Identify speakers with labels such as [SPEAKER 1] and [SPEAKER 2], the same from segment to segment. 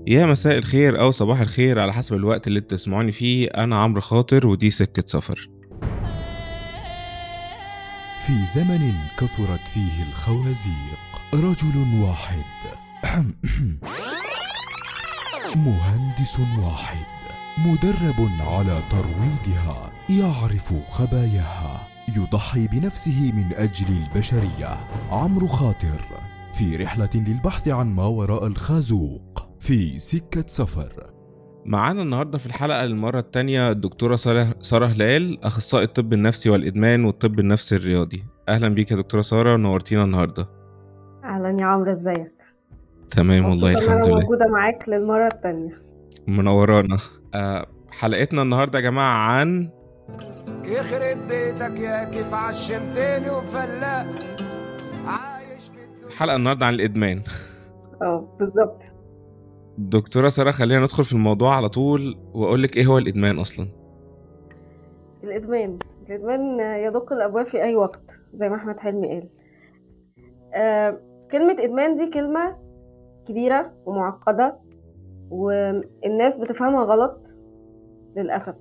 [SPEAKER 1] يا مساء الخير أو صباح الخير على حسب الوقت اللي بتسمعوني فيه أنا عمرو خاطر ودي سكة سفر
[SPEAKER 2] في زمن كثرت فيه الخوازيق رجل واحد مهندس واحد مدرب على ترويضها يعرف خباياها يضحي بنفسه من اجل البشريه عمرو خاطر في رحله للبحث عن ما وراء الخازوق في سكه سفر
[SPEAKER 1] معانا النهاردة في الحلقة للمرة التانية الدكتورة سارة سارة هلال أخصائي الطب النفسي والإدمان والطب النفسي الرياضي أهلا بيك يا دكتورة سارة ونورتينا النهاردة
[SPEAKER 3] اهلا يا عمرو ازيك
[SPEAKER 1] تمام والله
[SPEAKER 3] مبسوطة إن
[SPEAKER 1] الحمد
[SPEAKER 3] انا
[SPEAKER 1] لله
[SPEAKER 3] موجوده معاك للمره التانية
[SPEAKER 1] منورانا آه، حلقتنا النهاردة يا جماعة عن
[SPEAKER 4] يخرب بيتك يا كيف عشمتني وفلاق عايش في الدنيا
[SPEAKER 1] الحلقة النهاردة عن الإدمان
[SPEAKER 3] اه بالظبط
[SPEAKER 1] دكتورة سارة خلينا ندخل في الموضوع على طول وأقول لك إيه هو الإدمان أصلا
[SPEAKER 3] الادمان الادمان يدق الابواب في اي وقت زي ما احمد حلمي قال آه كلمه ادمان دي كلمه كبيره ومعقده والناس بتفهمها غلط للاسف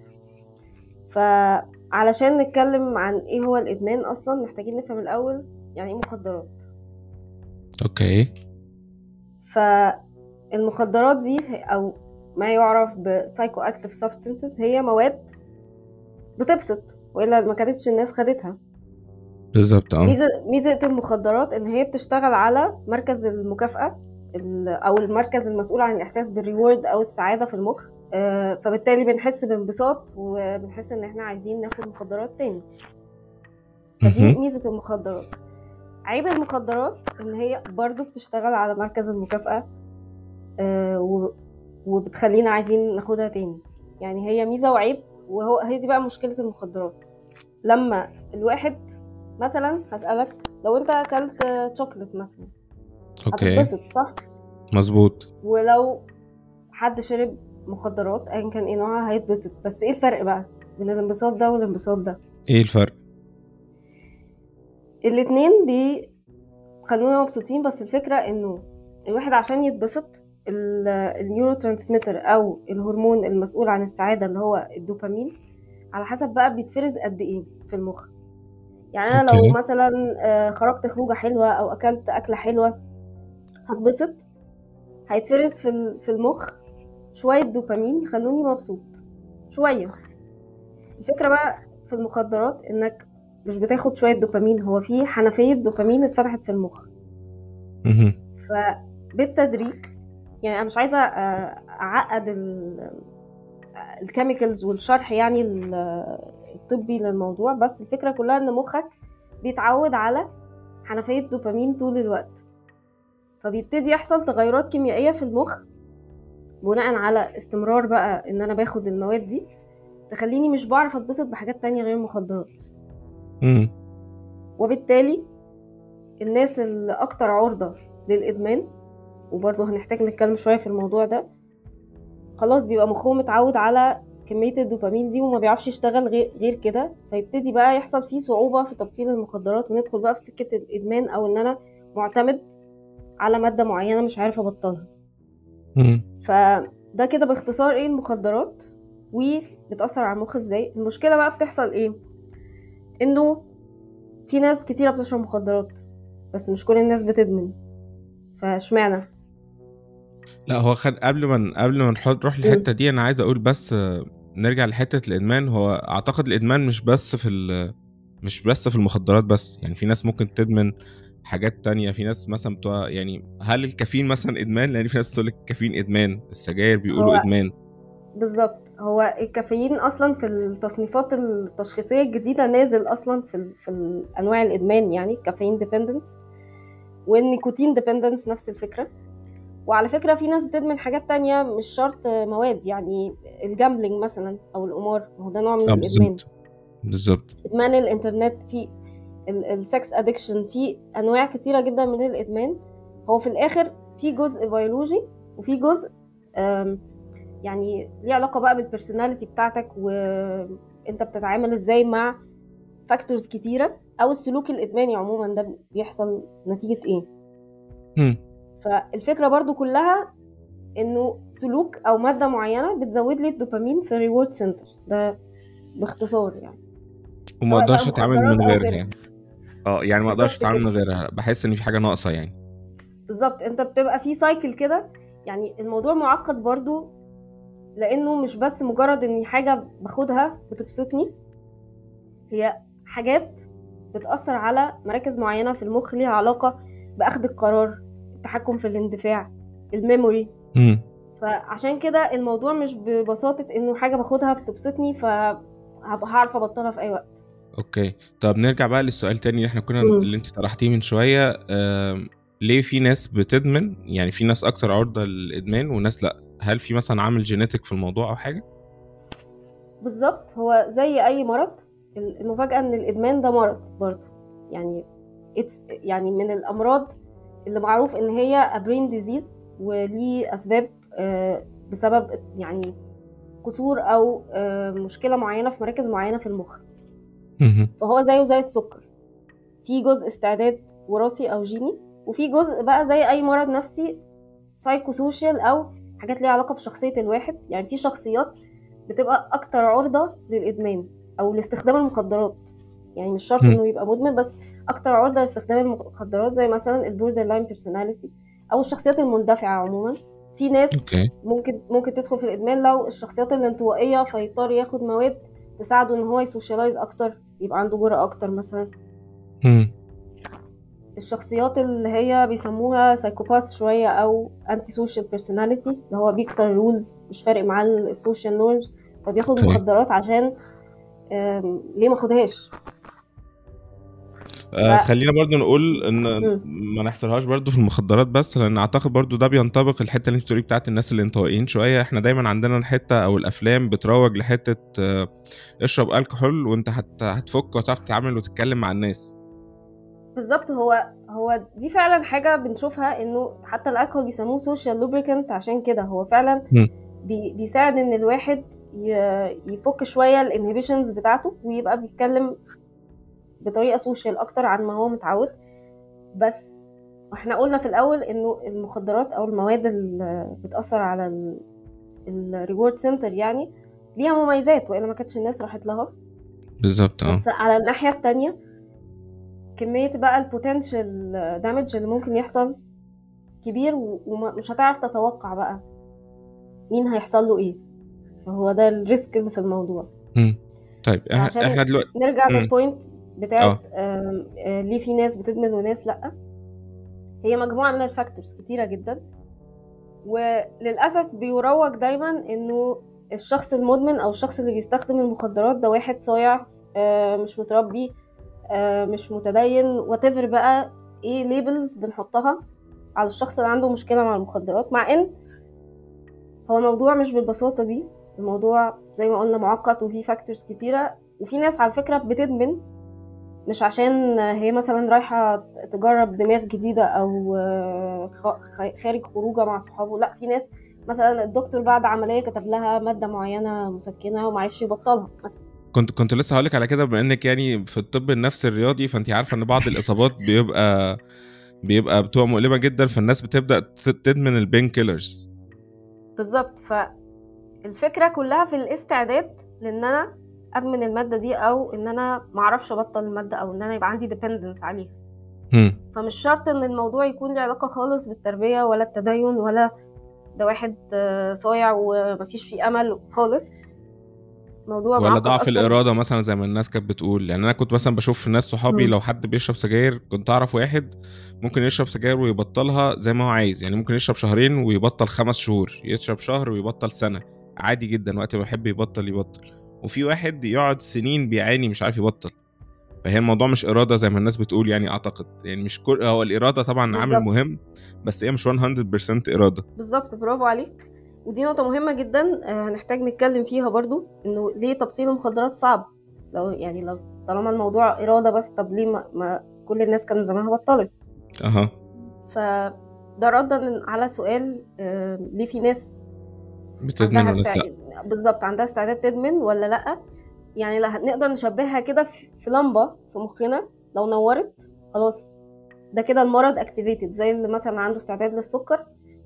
[SPEAKER 3] فعلشان نتكلم عن ايه هو الادمان اصلا محتاجين نفهم الاول يعني ايه مخدرات
[SPEAKER 1] أوكي
[SPEAKER 3] فالمخدرات دي او ما يعرف بسايكو اكتيف سبستانسز هي مواد بتبسط والا ما كانتش الناس خدتها
[SPEAKER 1] بالظبط أه
[SPEAKER 3] ميزه ميزه المخدرات ان هي بتشتغل على مركز المكافاه ال- او المركز المسؤول عن الاحساس بالريورد او السعاده في المخ آه، فبالتالي بنحس بانبساط وبنحس ان احنا عايزين ناخد مخدرات تاني فدي
[SPEAKER 1] مهم.
[SPEAKER 3] ميزه المخدرات عيب المخدرات ان هي برضو بتشتغل على مركز المكافاه آه، و- وبتخلينا عايزين ناخدها تاني يعني هي ميزه وعيب وهو هي دي بقى مشكله المخدرات لما الواحد مثلا هسألك لو انت اكلت شوكليت مثلا
[SPEAKER 1] أوكي
[SPEAKER 3] هتتبسط صح
[SPEAKER 1] مظبوط
[SPEAKER 3] ولو حد شرب مخدرات ايا كان ايه نوعها هيتبسط بس ايه الفرق بقى بين الانبساط ده والانبساط ده
[SPEAKER 1] إيه الفرق
[SPEAKER 3] الاتنين بيخلونا مبسوطين بس الفكرة انه الواحد عشان يتبسط ال- النيورو ترانسميتر او الهرمون المسؤول عن السعادة اللي هو الدوبامين على حسب بقى بيتفرز قد ايه في المخ يعني انا
[SPEAKER 1] أوكي.
[SPEAKER 3] لو مثلا آه، خرجت خروجة حلوة او اكلت اكلة حلوة هتبسط هيتفرز في ال- في المخ شوية دوبامين يخلوني مبسوط شوية الفكرة بقى في المخدرات انك مش بتاخد شوية دوبامين هو في حنفية دوبامين اتفتحت في المخ
[SPEAKER 1] مهم.
[SPEAKER 3] فبالتدريج يعني انا مش عايزة آه، اعقد الكيميكالز والشرح يعني ال- الطبي للموضوع بس الفكرة كلها ان مخك بيتعود على حنفية دوبامين طول الوقت فبيبتدي يحصل تغيرات كيميائية في المخ بناء على استمرار بقى ان انا باخد المواد دي تخليني مش بعرف اتبسط بحاجات تانية غير المخدرات
[SPEAKER 1] مم.
[SPEAKER 3] وبالتالي الناس اللي اكتر عرضة للادمان وبرضه هنحتاج نتكلم شوية في الموضوع ده خلاص بيبقى مخهم متعود على كمية الدوبامين دي وما بيعرفش يشتغل غير, غير كده فيبتدي بقى يحصل فيه صعوبة في تبطيل المخدرات وندخل بقى في سكة الإدمان أو إن أنا معتمد على مادة معينة مش عارفة أبطلها
[SPEAKER 1] مم.
[SPEAKER 3] فده كده باختصار ايه المخدرات وبتأثر على المخ ازاي المشكلة بقى بتحصل ايه انه في ناس كتيرة بتشرب مخدرات بس مش كل الناس بتدمن فاشمعنى
[SPEAKER 1] لا هو خد قبل ما قبل ما نحط نروح للحته دي انا عايز اقول بس آه، نرجع لحته الادمان هو اعتقد الادمان مش بس في ال- مش بس في المخدرات بس يعني في ناس ممكن تدمن حاجات تانية في ناس مثلا بتوع يعني هل الكافيين مثلا ادمان لان في ناس تقول لك الكافيين ادمان السجاير بيقولوا
[SPEAKER 3] هو-
[SPEAKER 1] ادمان
[SPEAKER 3] بالظبط هو الكافيين اصلا في التصنيفات التشخيصيه الجديده نازل اصلا في ال في ال انواع الادمان يعني كافيين ديبندنس والنيكوتين ديبندنس نفس الفكره وعلى فكره في ناس بتدمن حاجات تانية مش شرط مواد يعني الجامبلينج مثلا او القمار ما هو ده نوع من
[SPEAKER 1] اه
[SPEAKER 3] الادمان
[SPEAKER 1] بالظبط بالظبط
[SPEAKER 3] ادمان الانترنت في السكس ادكشن في انواع كتيره جدا من الادمان هو في الاخر في جزء بيولوجي وفي جزء آم، يعني ليه علاقه بقى بالبرسوناليتي بتاعتك وانت بتتعامل ازاي مع فاكتورز كتيره او السلوك الادماني عموما ده بيحصل نتيجه ايه
[SPEAKER 1] مم.
[SPEAKER 3] فالفكره برضو كلها انه سلوك او ماده معينه بتزود لي الدوبامين في الريورد سنتر ده باختصار يعني
[SPEAKER 1] وما
[SPEAKER 3] سواء
[SPEAKER 1] اقدرش
[SPEAKER 3] بقى
[SPEAKER 1] اتعامل
[SPEAKER 3] مخدرات
[SPEAKER 1] من
[SPEAKER 3] أو
[SPEAKER 1] غيرها
[SPEAKER 3] غيرها.
[SPEAKER 1] يعني اه يعني ما اقدرش
[SPEAKER 3] بالظبط
[SPEAKER 1] اتعامل
[SPEAKER 3] كده.
[SPEAKER 1] من غيرها بحس ان في حاجه ناقصه يعني
[SPEAKER 3] بالظبط انت بتبقى في سايكل كده يعني الموضوع معقد برضو لانه مش بس مجرد اني حاجه باخدها بتبسطني هي حاجات بتاثر على مراكز معينه في المخ ليها علاقه باخذ القرار التحكم في الاندفاع الميموري
[SPEAKER 1] امم
[SPEAKER 3] فعشان كده الموضوع مش ببساطه انه حاجه باخدها بتبسطني فهبقى هعرف ابطلها في اي وقت
[SPEAKER 1] اوكي طب نرجع بقى للسؤال تاني اللي احنا كنا
[SPEAKER 3] مم.
[SPEAKER 1] اللي انت طرحتيه من شويه آم، ليه في ناس بتدمن يعني في ناس اكتر عرضه للادمان وناس لا هل في مثلا عامل جينيتك في الموضوع او حاجه
[SPEAKER 3] بالظبط هو زي اي مرض المفاجاه ان الادمان ده مرض برضه يعني it's يعني من الامراض اللي معروف ان هي برين ديزيز وليه اسباب آه، بسبب يعني قصور او آه، مشكله معينه في مراكز معينه في المخ
[SPEAKER 1] مهم.
[SPEAKER 3] فهو زيه زي السكر في جزء استعداد وراثي او جيني وفي جزء بقى زي اي مرض نفسي سايكو سوشيال او حاجات ليها علاقه بشخصيه الواحد يعني في شخصيات بتبقى اكتر عرضه للادمان او لاستخدام المخدرات يعني مش شرط
[SPEAKER 1] مم.
[SPEAKER 3] انه يبقى مدمن بس اكتر عرضه لاستخدام المخدرات زي مثلا البوردر لاين بيرسوناليتي او الشخصيات المندفعه عموما في ناس
[SPEAKER 1] اوكي
[SPEAKER 3] ممكن ممكن تدخل في الادمان لو الشخصيات الانطوائيه فيضطر ياخد مواد تساعده ان هو يسوشيالايز اكتر يبقى عنده جرأة اكتر مثلا
[SPEAKER 1] مم.
[SPEAKER 3] الشخصيات اللي هي بيسموها سايكوباث شويه او انتي سوشيال بيرسوناليتي اللي هو بيكسر الرولز مش فارق معاه السوشيال نورمز فبياخد
[SPEAKER 1] اوكي.
[SPEAKER 3] مخدرات عشان آم، ليه ما خدهاش
[SPEAKER 1] آه
[SPEAKER 3] ف-
[SPEAKER 1] خلينا برضو نقول ان
[SPEAKER 3] مم.
[SPEAKER 1] ما نحصرهاش برضو في المخدرات بس لان اعتقد برضو ده بينطبق الحته اللي انت بتقولي بتاعت الناس الانطوائيين شويه احنا دايما عندنا الحته او الافلام بتروج لحته آه، اشرب الكحول وانت هت هتفك وتعرف تتعامل وتتكلم مع الناس
[SPEAKER 3] بالظبط هو هو دي فعلا حاجه بنشوفها انه حتى الالكول بيسموه سوشيال لوبريكانت عشان كده هو فعلا
[SPEAKER 1] مم.
[SPEAKER 3] بي بيساعد ان الواحد ي- يفك شويه الانهبيشنز بتاعته ويبقى بيتكلم بطريقه سوشيال اكتر عن ما هو متعود بس احنا قلنا في الاول انه المخدرات او المواد اللي بتاثر على الريورد سنتر يعني ليها مميزات والا ما كانتش الناس راحت لها
[SPEAKER 1] بالظبط اه
[SPEAKER 3] بس على الناحيه التانية كميه بقى البوتنشال دامج اللي ممكن يحصل كبير و- ومش هتعرف تتوقع بقى مين هيحصل له ايه فهو ده الريسك اللي في الموضوع
[SPEAKER 1] مم. طيب احنا
[SPEAKER 3] عشان
[SPEAKER 1] احنا دلوقتي
[SPEAKER 3] نرجع
[SPEAKER 1] مم.
[SPEAKER 3] للبوينت بتاعت آم، آه، ليه في ناس بتدمن وناس لا هي مجموعه من الفاكتورز كتيره جدا وللاسف بيروج دايما انه الشخص المدمن او الشخص اللي بيستخدم المخدرات ده واحد صايع آه، مش متربي آه، مش متدين whatever بقى ايه ليبلز بنحطها على الشخص اللي عنده مشكله مع المخدرات مع ان هو الموضوع مش بالبساطه دي الموضوع زي ما قلنا معقد وفيه فاكتورز كتيره وفي ناس على فكره بتدمن مش عشان هي مثلا رايحه تجرب دماغ جديده او آه، خ- خ- خارج خروجه مع صحابه لا في ناس مثلا الدكتور بعد عمليه كتب لها ماده معينه مسكنه ومعرفش يبطلها مثلا
[SPEAKER 1] كنت كنت لسه هقولك على كده بما انك يعني في الطب النفسي الرياضي فانت عارفه ان بعض الاصابات بيبقى بيبقى بتبقى مؤلمه جدا فالناس بتبدا ت- تدمن البين كيلرز
[SPEAKER 3] بالظبط فالفكره كلها في الاستعداد لان انا ادمن الماده دي او ان انا معرفش ابطل الماده او ان انا يبقى عندي ديبندنس عليها فمش شرط ان الموضوع يكون له علاقه خالص بالتربيه ولا التدين ولا ده واحد آه، صايع ومفيش فيه امل خالص موضوع
[SPEAKER 1] ولا
[SPEAKER 3] معقد
[SPEAKER 1] ضعف
[SPEAKER 3] أكتر.
[SPEAKER 1] الاراده مثلا زي ما الناس كانت بتقول يعني انا كنت مثلا بشوف في ناس صحابي
[SPEAKER 3] مم.
[SPEAKER 1] لو حد بيشرب سجاير كنت اعرف واحد ممكن يشرب سجاير ويبطلها زي ما هو عايز يعني ممكن يشرب شهرين ويبطل خمس شهور يشرب شهر ويبطل سنه عادي جدا وقت ما يحب يبطل يبطل وفي واحد يقعد سنين بيعاني مش عارف يبطل فهي الموضوع مش اراده زي ما الناس بتقول يعني اعتقد يعني مش كل هو الاراده طبعا عامل
[SPEAKER 3] بالظبط.
[SPEAKER 1] مهم بس هي مش 100% اراده
[SPEAKER 3] بالظبط برافو عليك ودي نقطة مهمة جدا آه، هنحتاج نتكلم فيها برضو انه ليه تبطيل المخدرات صعب لو يعني لو طالما الموضوع إرادة بس طب ليه ما, ما كل الناس كان زمانها بطلت
[SPEAKER 1] اها
[SPEAKER 3] فده ردا على سؤال آه، ليه في ناس
[SPEAKER 1] بتدمن
[SPEAKER 3] عندها
[SPEAKER 1] وناس لا
[SPEAKER 3] استعداد بالظبط عندها استعداد تدمن ولا لا يعني لا نقدر نشبهها كده في في لمبة في مخنا لو نورت خلاص ده كده المرض اكتيفيتد زي اللي مثلا عنده استعداد للسكر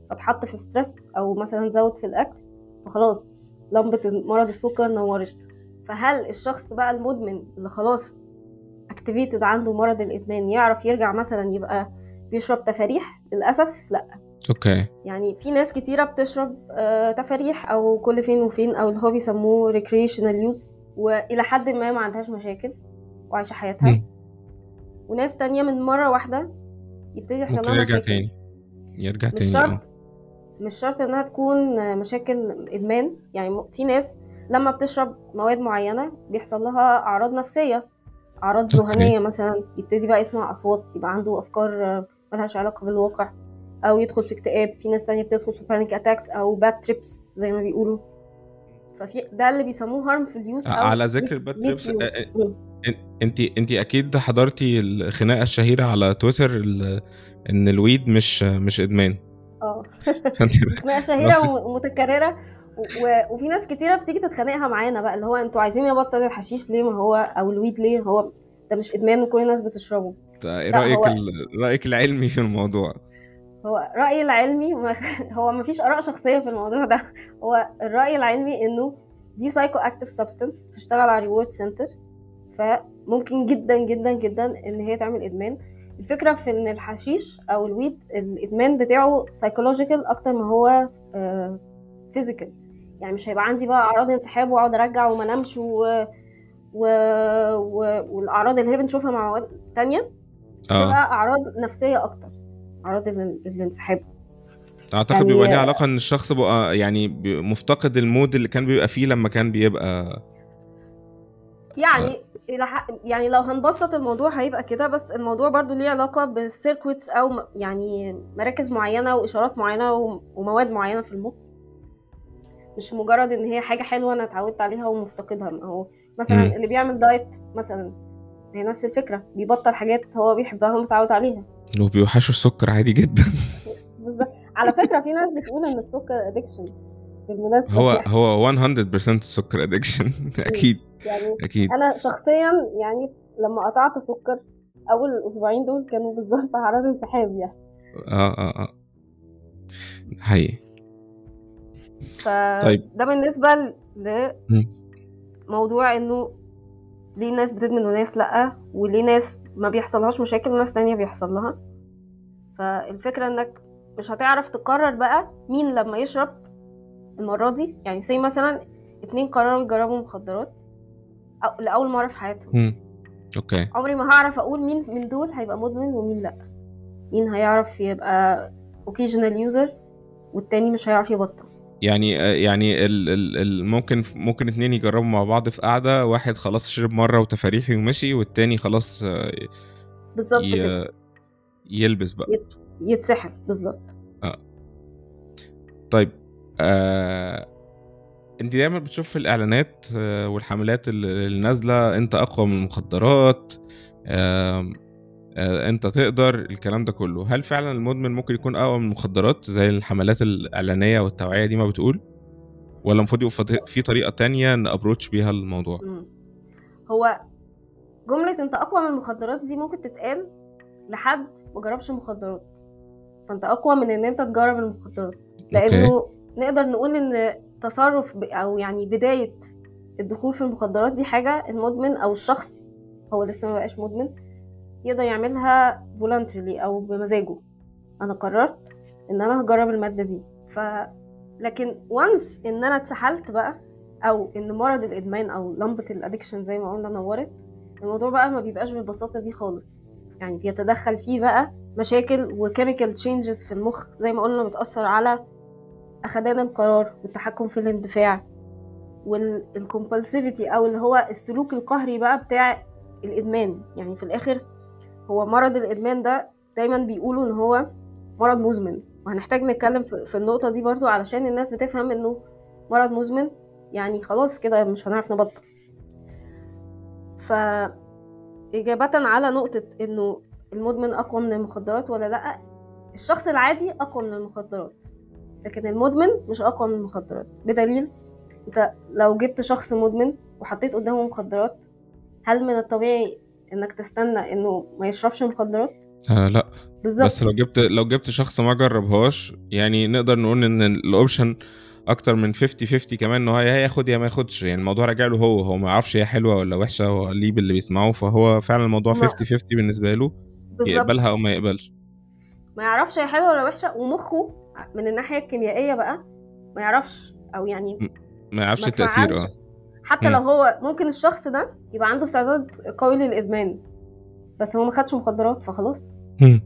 [SPEAKER 3] فاتحط في ستريس او مثلا زود في الاكل فخلاص لمبه مرض السكر نورت فهل الشخص بقى المدمن اللي خلاص اكتيفيتد عنده مرض الادمان يعرف يرجع مثلا يبقى بيشرب تفاريح للاسف لا
[SPEAKER 1] اوكي
[SPEAKER 3] يعني في ناس كتيرة بتشرب آه، تفاريح أو كل فين وفين أو اللي هو بيسموه recreational use وإلى حد ما ما عندهاش مشاكل وعايشة حياتها
[SPEAKER 1] مم.
[SPEAKER 3] وناس تانية من مرة واحدة يبتدي يحصل
[SPEAKER 1] ممكن
[SPEAKER 3] لها
[SPEAKER 1] يرجع
[SPEAKER 3] مشاكل
[SPEAKER 1] تاني يرجع
[SPEAKER 3] مش
[SPEAKER 1] تاني
[SPEAKER 3] شرط
[SPEAKER 1] اه
[SPEAKER 3] مش شرط إنها تكون آه، مشاكل إدمان يعني م- في ناس لما بتشرب مواد معينة بيحصل لها أعراض نفسية أعراض
[SPEAKER 1] أوكي.
[SPEAKER 3] ذهنية مثلا يبتدي بقى يسمع أصوات يبقى عنده أفكار آه، ملهاش علاقة بالواقع او يدخل في اكتئاب في ناس تانية بتدخل في بانيك اتاكس او باد تريبس زي ما بيقولوا ففي ده اللي بيسموه هارمفul يوز او
[SPEAKER 1] على ذكر
[SPEAKER 3] mis-
[SPEAKER 1] الباد تريبس،
[SPEAKER 3] misuse.
[SPEAKER 1] آه، آه،
[SPEAKER 3] مم.
[SPEAKER 1] انت انت اكيد حضرتي الخناقه الشهيره على تويتر ال- ان الويد مش مش ادمان
[SPEAKER 3] اه
[SPEAKER 1] فانت
[SPEAKER 3] خناقه شهيره وم- ومتكرره و- و- وفي ناس كتيره بتيجي تتخانقها معانا بقى اللي هو انتوا عايزين يبطل الحشيش ليه ما هو او الويد ليه هو ده مش ادمان وكل الناس بتشربه
[SPEAKER 1] ايه
[SPEAKER 3] لا،
[SPEAKER 1] رايك
[SPEAKER 3] هو-
[SPEAKER 1] ال- رايك العلمي في الموضوع
[SPEAKER 3] هو رأيي العلمي ما هو ما فيش آراء شخصية في الموضوع ده هو الرأي العلمي إنه دي سايكو اكتيف سبستنس بتشتغل على ريورد سنتر فممكن جدا جدا جدا إن هي تعمل إدمان الفكرة في إن الحشيش أو الويد الإدمان بتاعه سايكولوجيكال أكتر ما هو فيزيكال يعني مش هيبقى عندي بقى أعراض انسحاب وأقعد أرجع وما أنامش و... و... و... والأعراض اللي هي بنشوفها مع مواد تانية
[SPEAKER 1] اه
[SPEAKER 3] تبقى أعراض نفسية أكتر أعراض ال- الانسحاب
[SPEAKER 1] اعتقد
[SPEAKER 3] يعني-
[SPEAKER 1] بيبقى ليه علاقه ان الشخص بقى يعني بي- مفتقد المود اللي كان بيبقى فيه لما كان بيبقى
[SPEAKER 3] يعني الى حق يعني لو هنبسط الموضوع هيبقى كده بس الموضوع برضو ليه علاقة بالسيركويتس او م- يعني مراكز معينة واشارات معينة وم- ومواد معينة في المخ مش مجرد ان هي حاجة حلوة انا اتعودت عليها ومفتقدها ما هو مثلا
[SPEAKER 1] مم.
[SPEAKER 3] اللي بيعمل دايت مثلا هي نفس الفكرة بيبطل حاجات هو بيحبها ومتعود عليها
[SPEAKER 1] وبيوحشوا السكر عادي جدا
[SPEAKER 3] بالظبط على فكرة في ناس بتقول ان السكر ادكشن بالمناسبة
[SPEAKER 1] هو
[SPEAKER 3] يعني-
[SPEAKER 1] هو 100% السكر ادكشن اكيد
[SPEAKER 3] يعني
[SPEAKER 1] اكيد
[SPEAKER 3] انا شخصيا يعني لما قطعت سكر اول الاسبوعين دول كانوا بالظبط اعراض انسحاب يعني
[SPEAKER 1] اه اه اه حقيقي
[SPEAKER 3] فده
[SPEAKER 1] طيب.
[SPEAKER 3] بالنسبه
[SPEAKER 1] مم.
[SPEAKER 3] لموضوع انه ليه ناس بتدمن وناس لا وليه ناس ما بيحصلهاش مشاكل وناس تانية بيحصل لها فالفكرة انك مش هتعرف تقرر بقى مين لما يشرب المرة دي يعني زي مثلا اتنين قرروا يجربوا مخدرات أو لأول مرة في حياتهم
[SPEAKER 1] مم. اوكي
[SPEAKER 3] عمري ما هعرف اقول مين من دول هيبقى مدمن ومين لا مين هيعرف يبقى occasional user والتاني مش هيعرف يبطل
[SPEAKER 1] يعني آه، يعني ال ال ال ممكن ممكن اتنين يجربوا مع بعض في قعده واحد خلاص شرب مره وتفاريحي ومشي والتاني خلاص آه،
[SPEAKER 3] بالظبط كده
[SPEAKER 1] ي- يلبس بقى
[SPEAKER 3] يت- يتسحل بالظبط
[SPEAKER 1] طيب آه انت دايما بتشوف في الاعلانات آه والحملات اللي اللي نازله انت اقوى من المخدرات آه آه انت تقدر الكلام ده كله هل فعلا المدمن ممكن يكون اقوى من المخدرات زي الحملات الاعلانيه والتوعيه دي ما بتقول ولا المفروض يبقى في- في طريقه تانية نابروتش بيها الموضوع
[SPEAKER 3] مم. هو جملة انت اقوى من المخدرات دي ممكن تتقال لحد ما جربش مخدرات فانت اقوى من ان انت تجرب المخدرات لانه نقدر نقول ان تصرف ب- او يعني بداية الدخول في المخدرات دي حاجة المدمن او الشخص هو لسه ما بقاش مدمن يقدر يعملها voluntarily او بمزاجه انا قررت ان انا هجرب المادة دي ف لكن وانس ان انا اتسحلت بقى او ان مرض الادمان او لمبه الادكشن زي ما قلنا نورت الموضوع بقى ما بيبقاش بالبساطه دي خالص يعني بيتدخل فيه بقى مشاكل وكيميكال تشينجز في المخ زي ما قلنا بتاثر على اخدان القرار والتحكم في الاندفاع والكومبulsivity او اللي هو السلوك القهري بقى بتاع الادمان يعني في الاخر هو مرض الادمان ده دايما بيقولوا ان هو مرض مزمن وهنحتاج نتكلم في في النقطه دي برضو علشان الناس بتفهم انه مرض مزمن يعني خلاص كده مش هنعرف نبطل فإجابة على نقطة إنه المدمن أقوى من المخدرات ولا لأ الشخص العادي أقوى من المخدرات لكن المدمن مش أقوى من المخدرات بدليل أنت لو جبت شخص مدمن وحطيت قدامه مخدرات هل من الطبيعي إنك تستنى إنه ما يشربش مخدرات؟
[SPEAKER 1] آه لا
[SPEAKER 3] بالظبط
[SPEAKER 1] بس لو جبت لو جبت شخص ما جربهاش يعني نقدر نقول ان الاوبشن اكتر من 50 50 كمان ان هو يا ياخد يا ما ياخدش يعني الموضوع راجع له هو هو ما يعرفش هي حلوه ولا وحشه هو ليه باللي بيسمعه فهو فعلا الموضوع
[SPEAKER 3] ما-
[SPEAKER 1] 50 50 بالنسبه له
[SPEAKER 3] بالظبط
[SPEAKER 1] يقبلها او ما يقبلش
[SPEAKER 3] ما يعرفش هي حلوه ولا وحشه ومخه من الناحيه الكيميائيه بقى ما يعرفش او يعني
[SPEAKER 1] ما يعرفش
[SPEAKER 3] ما
[SPEAKER 1] التاثير
[SPEAKER 3] تفعلش.
[SPEAKER 1] اه
[SPEAKER 3] حتى
[SPEAKER 1] مم.
[SPEAKER 3] لو هو ممكن الشخص ده يبقى عنده استعداد قوي للادمان بس هو ما خدش مخدرات فخلاص
[SPEAKER 1] مم.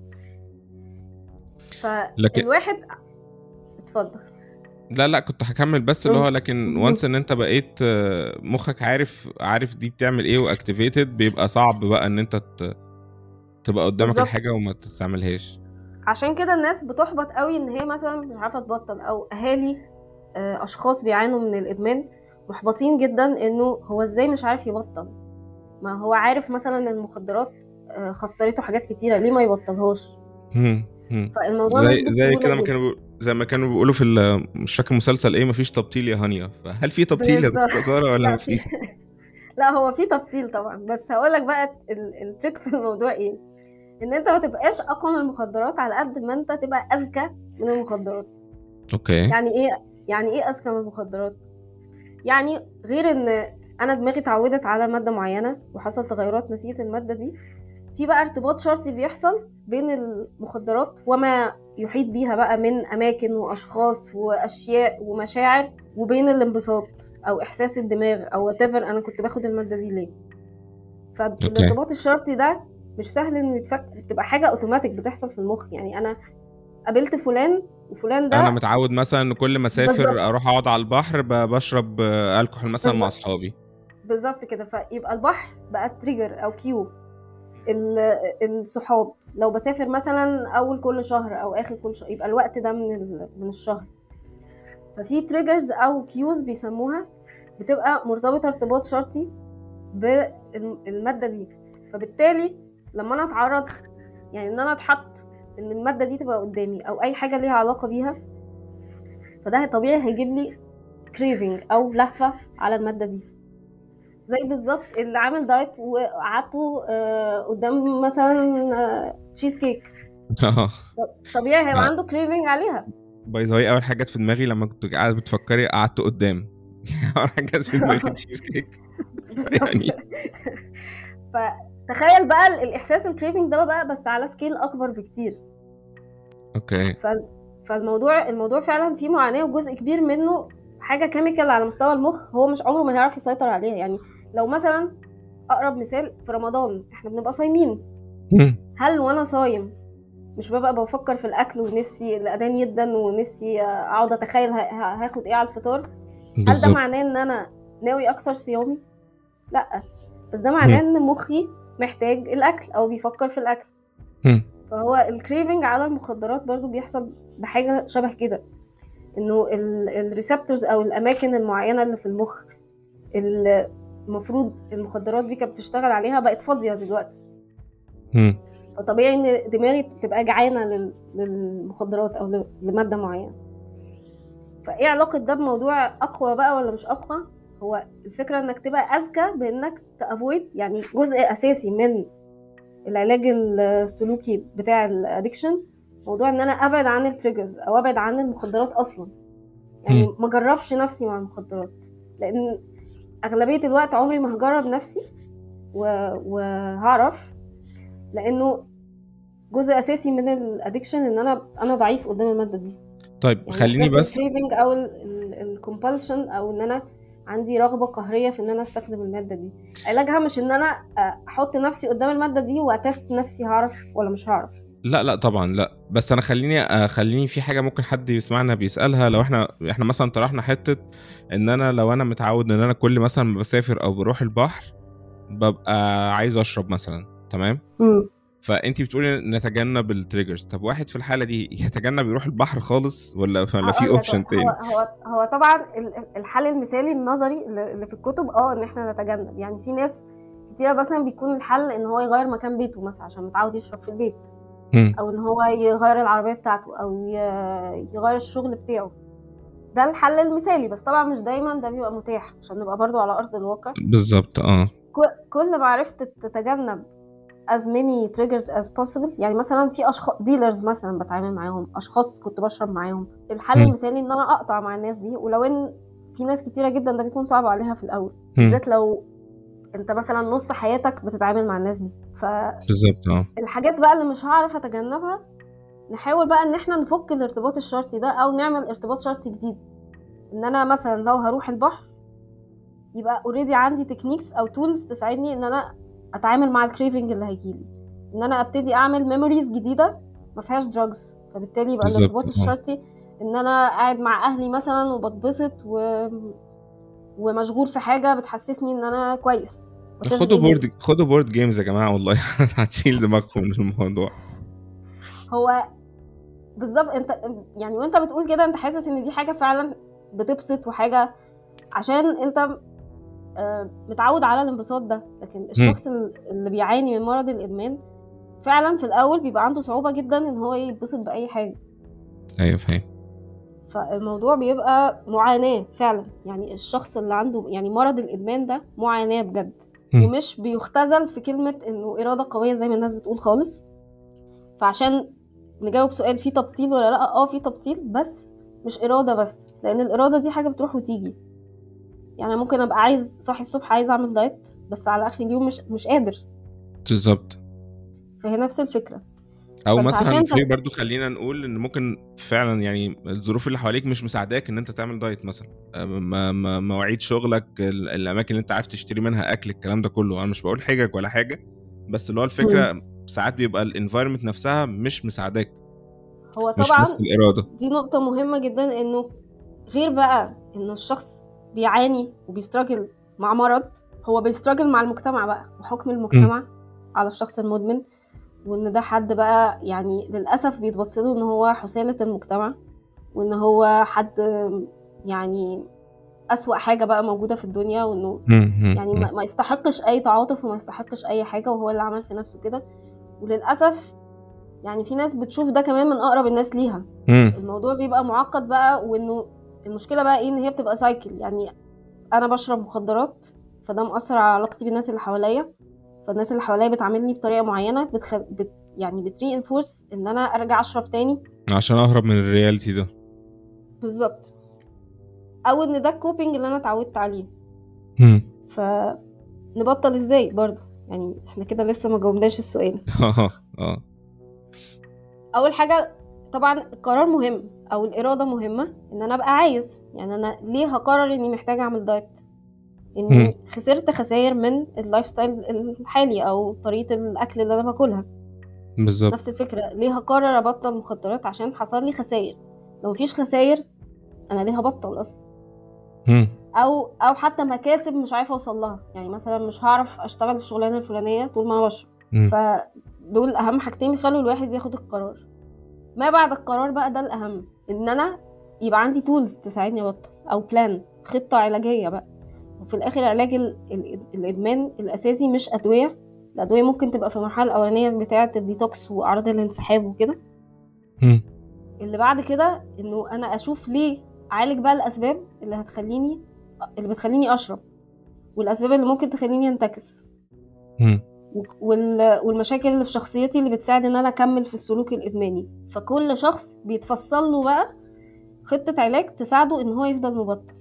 [SPEAKER 1] لكن-
[SPEAKER 3] فالواحد اتفضل
[SPEAKER 1] لا لا كنت هكمل بس اللي هو
[SPEAKER 3] مم.
[SPEAKER 1] لكن
[SPEAKER 3] مم.
[SPEAKER 1] وانس ان انت بقيت آه، مخك عارف عارف دي بتعمل ايه واكتيفيتد بيبقى صعب بقى ان انت ت- تبقى قدامك
[SPEAKER 3] بالظبط.
[SPEAKER 1] الحاجه وما تعملهاش
[SPEAKER 3] عشان كده الناس بتحبط قوي ان هي مثلا مش عارفه تبطل او اهالي آه، اشخاص بيعانوا من الادمان محبطين جدا انه هو ازاي مش عارف يبطل ما هو عارف مثلا ان المخدرات آه، خسرته حاجات كتيره ليه ما يبطلهاش
[SPEAKER 1] مم. مم.
[SPEAKER 3] فالموضوع مش
[SPEAKER 1] زي زي
[SPEAKER 3] بالسهولة
[SPEAKER 1] كده ما
[SPEAKER 3] دي.
[SPEAKER 1] كانوا بيقولوا- زي ما كانوا بيقولوا في ال- مش فاكر مسلسل ايه مفيش تبطيل يا هانيا فهل في تبطيل يا
[SPEAKER 3] بالظبط.
[SPEAKER 1] دكتور ساره ولا
[SPEAKER 3] لا،
[SPEAKER 1] مفيش؟
[SPEAKER 3] في- لا هو في تبطيل طبعا بس هقول لك بقى ال- التريك في الموضوع ايه ان انت ما تبقاش اقوى من المخدرات على قد ما انت تبقى اذكى من المخدرات
[SPEAKER 1] اوكي
[SPEAKER 3] يعني ايه يعني ايه اذكى من المخدرات يعني غير ان انا دماغي اتعودت على ماده معينه وحصل تغيرات نتيجه الماده دي في بقى ارتباط شرطي بيحصل بين المخدرات وما يحيط بيها بقى من اماكن واشخاص واشياء ومشاعر وبين الانبساط او احساس الدماغ او whatever انا كنت باخد الماده دي ليه فالارتباط الشرطي ده مش سهل انه يتفك تبقى حاجه اوتوماتيك بتحصل في المخ يعني انا قابلت فلان وفلان ده
[SPEAKER 1] انا متعود مثلا ان كل ما اسافر
[SPEAKER 3] بالظبط.
[SPEAKER 1] اروح اقعد على البحر ب- بشرب آه، الكحول مثلا مع
[SPEAKER 3] بالظبط.
[SPEAKER 1] اصحابي
[SPEAKER 3] بالظبط كده فيبقى البحر بقى تريجر او كيو ال- الصحاب لو بسافر مثلا اول كل شهر او اخر كل شهر يبقى الوقت ده من ال- من الشهر ففي تريجرز او كيوز بيسموها بتبقى مرتبطه ارتباط شرطي بالماده دي فبالتالي لما انا اتعرض يعني ان انا اتحط ان الماده دي تبقى قدامي او اي حاجه ليها علاقه بيها فده طبيعي هيجيب لي كريفنج او لهفه على الماده دي زي بالظبط اللي عامل دايت وقعدته آه، قدام مثلا تشيز كيك طبيعي هيبقى
[SPEAKER 1] آه.
[SPEAKER 3] عنده كريفنج عليها
[SPEAKER 1] باي ذا واي اول حاجه جت في دماغي لما كنت قاعد بتفكري قعدت قدام اول حاجه جت في دماغي تشيز كيك يعني.
[SPEAKER 3] فتخيل بقى ال- الاحساس الكريفنج ده بقى بس على سكيل اكبر بكتير
[SPEAKER 1] اوكي
[SPEAKER 3] فال- فالموضوع الموضوع فعلا فيه معاناه وجزء كبير منه حاجه كيميكال على مستوى المخ هو مش عمره ما هيعرف يسيطر عليها يعني لو مثلا اقرب مثال في رمضان احنا بنبقى صايمين
[SPEAKER 1] مم.
[SPEAKER 3] هل وانا صايم مش ببقى بفكر في الاكل ونفسي الاذان يدن ونفسي اقعد اتخيل ه- ه- هاخد ايه على الفطار هل ده
[SPEAKER 1] بالظبط
[SPEAKER 3] معناه ان انا ناوي اكسر صيامي لا بس ده معناه ان مخي محتاج الاكل او بيفكر في الاكل
[SPEAKER 1] مم.
[SPEAKER 3] فهو الكريفنج على المخدرات برضو بيحصل بحاجه شبه كده انه الريسبتورز او الاماكن المعينه اللي في المخ اللي المفروض المخدرات دي كانت بتشتغل عليها بقت فاضيه دلوقتي
[SPEAKER 1] مم.
[SPEAKER 3] فطبيعي ان دماغي بتبقى جعانه لل- للمخدرات او ل- لماده معينه فايه علاقه ده بموضوع اقوى بقى ولا مش اقوى هو الفكره انك تبقى اذكى بانك تافويد يعني جزء اساسي من العلاج السلوكي بتاع الادكشن موضوع ان انا ابعد عن التريجرز او ابعد عن المخدرات اصلا يعني
[SPEAKER 1] مم.
[SPEAKER 3] ما اجربش نفسي مع المخدرات لان اغلبيه الوقت عمري ما هجرب نفسي و... وهعرف لانه جزء اساسي من الادكشن ان انا انا ضعيف قدام الماده دي
[SPEAKER 1] طيب
[SPEAKER 3] يعني
[SPEAKER 1] خليني بس
[SPEAKER 3] الكريفنج او الكومبالشن او ان انا عندي رغبه قهريه في ان انا استخدم الماده دي علاجها مش ان انا آه، احط نفسي قدام الماده دي واتست نفسي هعرف ولا مش هعرف
[SPEAKER 1] لا لا طبعا لا بس انا خليني آه، خليني في حاجه ممكن حد يسمعنا بيسالها لو احنا احنا مثلا طرحنا حته ان انا لو انا متعود ان انا كل مثلا ما بسافر او بروح البحر ببقى عايز اشرب مثلا تمام فانت بتقولي نتجنب التريجرز طب واحد في الحاله دي يتجنب يروح البحر خالص ولا ولا في
[SPEAKER 3] هقول لك
[SPEAKER 1] اوبشن
[SPEAKER 3] هو-
[SPEAKER 1] تاني
[SPEAKER 3] هو هو طبعا ال- ال- الحل المثالي النظري اللي اللي في الكتب اه ان احنا نتجنب يعني في ناس كتير مثلا بيكون الحل ان هو يغير مكان بيته مثلا عشان متعود يشرب في البيت
[SPEAKER 1] مم.
[SPEAKER 3] او ان هو يغير العربيه بتاعته او ي- يغير الشغل بتاعه ده الحل المثالي بس طبعا مش دايما ده بيبقى متاح عشان نبقى برضو على ارض الواقع
[SPEAKER 1] بالظبط اه
[SPEAKER 3] ك- كل ما عرفت تتجنب as many triggers as possible يعني مثلا في اشخاص ديلرز مثلا بتعامل معاهم اشخاص كنت بشرب معاهم الحل
[SPEAKER 1] مم.
[SPEAKER 3] المثالي ان انا اقطع مع الناس دي ولو ان في ناس كتيره جدا ده بيكون صعب عليها في الاول
[SPEAKER 1] مم.
[SPEAKER 3] بالذات لو انت مثلا نص حياتك بتتعامل مع الناس دي
[SPEAKER 1] بالظبط اه
[SPEAKER 3] فالحاجات بقى اللي مش هعرف اتجنبها نحاول بقى ان احنا نفك الارتباط الشرطي ده او نعمل ارتباط شرطي جديد ان انا مثلا لو هروح البحر يبقى اوريدي عندي تكنيكس او تولز تساعدني ان انا اتعامل مع الكريفنج اللي هيجيلي ان انا ابتدي اعمل ميموريز جديده ما فيهاش دراجز فبالتالي يبقى
[SPEAKER 1] بالظبط،
[SPEAKER 3] الارتباط
[SPEAKER 1] اه.
[SPEAKER 3] الشرطي ان انا قاعد مع اهلي مثلا وبتبسط و... ومشغول في حاجه بتحسسني ان انا كويس whatever
[SPEAKER 1] خدوا
[SPEAKER 3] it is.
[SPEAKER 1] بورد خدوا بورد جيمز يا جماعه والله هتشيل دماغكم من الموضوع
[SPEAKER 3] هو بالظبط انت يعني وانت بتقول كده انت حاسس ان دي حاجه فعلا بتبسط وحاجه عشان انت آه، متعود على الانبساط ده لكن الشخص ال- اللي بيعاني من مرض الادمان فعلا في الاول بيبقى عنده صعوبه جدا ان هو يتبسط باي حاجه
[SPEAKER 1] ايوه فاهم
[SPEAKER 3] فالموضوع بيبقى معاناه فعلا يعني الشخص اللي عنده يعني مرض الادمان ده معاناه بجد
[SPEAKER 1] مم.
[SPEAKER 3] ومش بيختزل في كلمه انه اراده قويه زي ما الناس بتقول خالص فعشان نجاوب سؤال فيه تبطيل ولا لا اه فيه تبطيل بس مش اراده بس لان الاراده دي حاجه بتروح وتيجي يعني ممكن ابقى عايز صاحي الصبح عايز اعمل دايت بس على اخر اليوم مش مش قادر
[SPEAKER 1] بالظبط
[SPEAKER 3] فهي نفس الفكره
[SPEAKER 1] او
[SPEAKER 3] فانت
[SPEAKER 1] مثلا
[SPEAKER 3] عشان
[SPEAKER 1] في
[SPEAKER 3] ت-
[SPEAKER 1] برضو خلينا نقول ان ممكن فعلا يعني الظروف اللي حواليك مش مساعداك ان انت تعمل دايت مثلا أم- ما- ما- مواعيد شغلك ال- الاماكن اللي انت عارف تشتري منها اكل الكلام ده كله انا مش بقول حجج ولا حاجه بس اللي هو الفكره ساعات بيبقى الانفايرمنت نفسها مش مساعداك
[SPEAKER 3] هو
[SPEAKER 1] مش
[SPEAKER 3] طبعا
[SPEAKER 1] بس الاراده
[SPEAKER 3] دي نقطة مهمة جدا انه غير بقى انه الشخص بيعاني وبيستراجل مع مرض هو بيستراجل مع المجتمع بقى وحكم المجتمع على الشخص المدمن وان ده حد بقى يعني للاسف بيتبص له ان هو حسالة المجتمع وان هو حد يعني اسوأ حاجة بقى موجودة في الدنيا وانه يعني ما ما يستحقش اي تعاطف وما يستحقش اي حاجه وهو اللي عمل في نفسه كده وللاسف يعني في ناس بتشوف ده كمان من اقرب الناس ليها الموضوع بيبقى معقد بقى وانه المشكله بقى ايه ان هي بتبقى سايكل يعني انا بشرب مخدرات فده مؤثر على علاقتي بالناس اللي حواليا فالناس اللي حواليا بتعاملني بطريقه معينه بتخ... بت... يعني بتري انفورس ان انا ارجع اشرب تاني
[SPEAKER 1] عشان اهرب من الرياليتي ده
[SPEAKER 3] بالظبط او ان ده الكوبينج اللي انا اتعودت عليه
[SPEAKER 1] مم.
[SPEAKER 3] فنبطل ازاي برضه يعني احنا كده لسه ما جاوبناش السؤال
[SPEAKER 1] اه اه
[SPEAKER 3] اول حاجه طبعا القرار مهم او الاراده مهمه ان انا ابقى عايز يعني انا ليه هقرر اني محتاجه اعمل دايت اني
[SPEAKER 1] مم.
[SPEAKER 3] خسرت خسائر من اللايف ستايل الحالي او طريقه الاكل اللي انا باكلها
[SPEAKER 1] بالظبط
[SPEAKER 3] نفس الفكره ليه هقرر ابطل مخدرات عشان حصل لي خسائر لو مفيش خسائر انا ليه هبطل اصلا
[SPEAKER 1] مم.
[SPEAKER 3] او او حتى مكاسب مش عارفه اوصل لها يعني مثلا مش هعرف اشتغل الشغلانه الفلانيه طول ما انا بشرب
[SPEAKER 1] مم.
[SPEAKER 3] فدول اهم حاجتين يخلوا الواحد ياخد القرار ما بعد القرار بقى ده الاهم ان انا يبقى عندي تولز تساعدني ابطل او بلان خطه علاجيه بقى وفي الاخر علاج ال- ال- الادمان الاساسي مش ادويه الادويه ممكن تبقى في المرحله الاولانيه بتاعه الديتوكس واعراض الانسحاب وكده
[SPEAKER 1] مم.
[SPEAKER 3] اللي بعد كده انه انا اشوف ليه اعالج بقى الاسباب اللي هتخليني اللي بتخليني اشرب والاسباب اللي ممكن تخليني انتكس
[SPEAKER 1] مم.
[SPEAKER 3] وال- والمشاكل اللي في شخصيتي اللي بتساعد ان انا اكمل في السلوك الادماني فكل شخص بيتفصل له بقى خطة علاج تساعده ان هو يفضل مبطل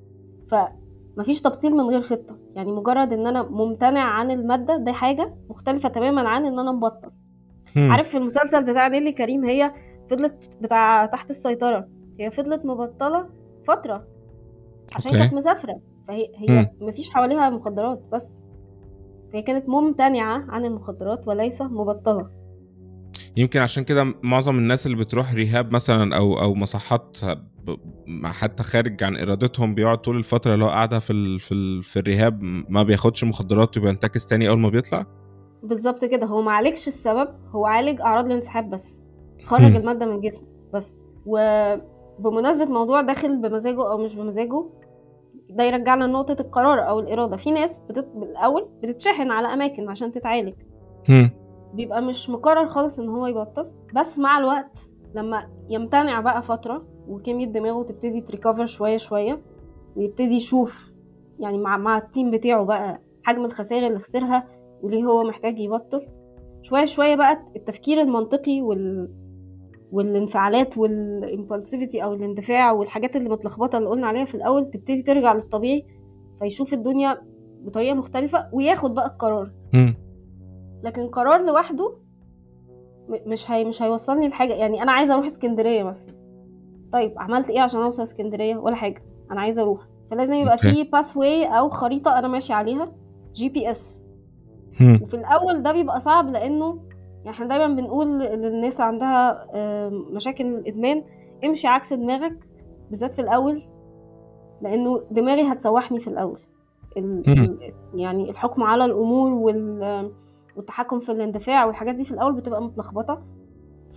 [SPEAKER 3] فمفيش تبطيل من غير خطة يعني مجرد ان انا ممتنع عن المادة ده حاجة مختلفة تماما عن ان انا مبطل
[SPEAKER 1] مم.
[SPEAKER 3] عارف في المسلسل بتاع نيلي كريم هي فضلت بتاع تحت السيطرة هي فضلت مبطلة فترة عشان
[SPEAKER 1] أوكي.
[SPEAKER 3] كانت مسافرة فهي هي مفيش حواليها مخدرات بس فهي كانت ممتنعة عن المخدرات وليس مبطلة
[SPEAKER 1] يمكن عشان كده معظم الناس اللي بتروح ريهاب مثلا او او مصحات ب- مع حتى خارج عن ارادتهم بيقعد طول الفتره اللي هو قاعده في ال في ال في الريهاب ما بياخدش مخدرات وبينتكس تاني اول ما بيطلع
[SPEAKER 3] بالظبط كده هو معالجش السبب هو عالج أعراض الانسحاب بس خرج
[SPEAKER 1] مم.
[SPEAKER 3] المادة من جسمه بس وبمناسبة موضوع داخل بمزاجه أو مش بمزاجه ده يرجعنا لنقطة القرار أو الإرادة في ناس بتت... بالأول بتتشحن على أماكن عشان تتعالج
[SPEAKER 1] مم.
[SPEAKER 3] بيبقى مش مقرر خالص ان هو يبطل بس مع الوقت لما يمتنع بقى فترة وكمية دماغه تبتدي تريكفر شوية شوية ويبتدي يشوف يعني مع مع التيم بتاعه بقى حجم الخسائر اللي خسرها وليه هو محتاج يبطل شويه شويه بقى التفكير المنطقي وال والانفعالات والامبulsivity او الاندفاع والحاجات اللي متلخبطه اللي قلنا عليها في الاول تبتدي ترجع للطبيعي فيشوف الدنيا بطريقه مختلفه وياخد بقى القرار
[SPEAKER 1] مم.
[SPEAKER 3] لكن قرار لوحده م- مش هي مش هيوصلني لحاجه يعني انا عايزه اروح اسكندريه مثلا طيب عملت ايه عشان اوصل اسكندريه ولا حاجه انا عايزه اروح فلازم يبقى
[SPEAKER 1] أوكي.
[SPEAKER 3] في باث واي او خريطه انا ماشي عليها جي بي اس
[SPEAKER 1] مم.
[SPEAKER 3] وفي الاول ده بيبقى صعب لانه يعني احنا دايما بنقول للناس عندها آم، مشاكل الادمان امشي عكس دماغك بالذات في الاول لانه دماغي هتسوحني في الاول ال...
[SPEAKER 1] مم.
[SPEAKER 3] ال... يعني الحكم على الامور وال... والتحكم في الاندفاع والحاجات دي في الاول بتبقى متلخبطه ف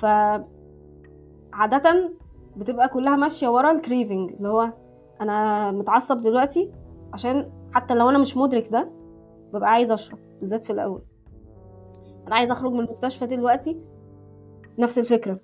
[SPEAKER 3] عاده بتبقى كلها ماشيه ورا الكريفنج اللي هو انا متعصب دلوقتي عشان حتى لو انا مش مدرك ده ببقى عايز اشرب بالذات في الاول انا عايز اخرج من المستشفى دلوقتي نفس الفكره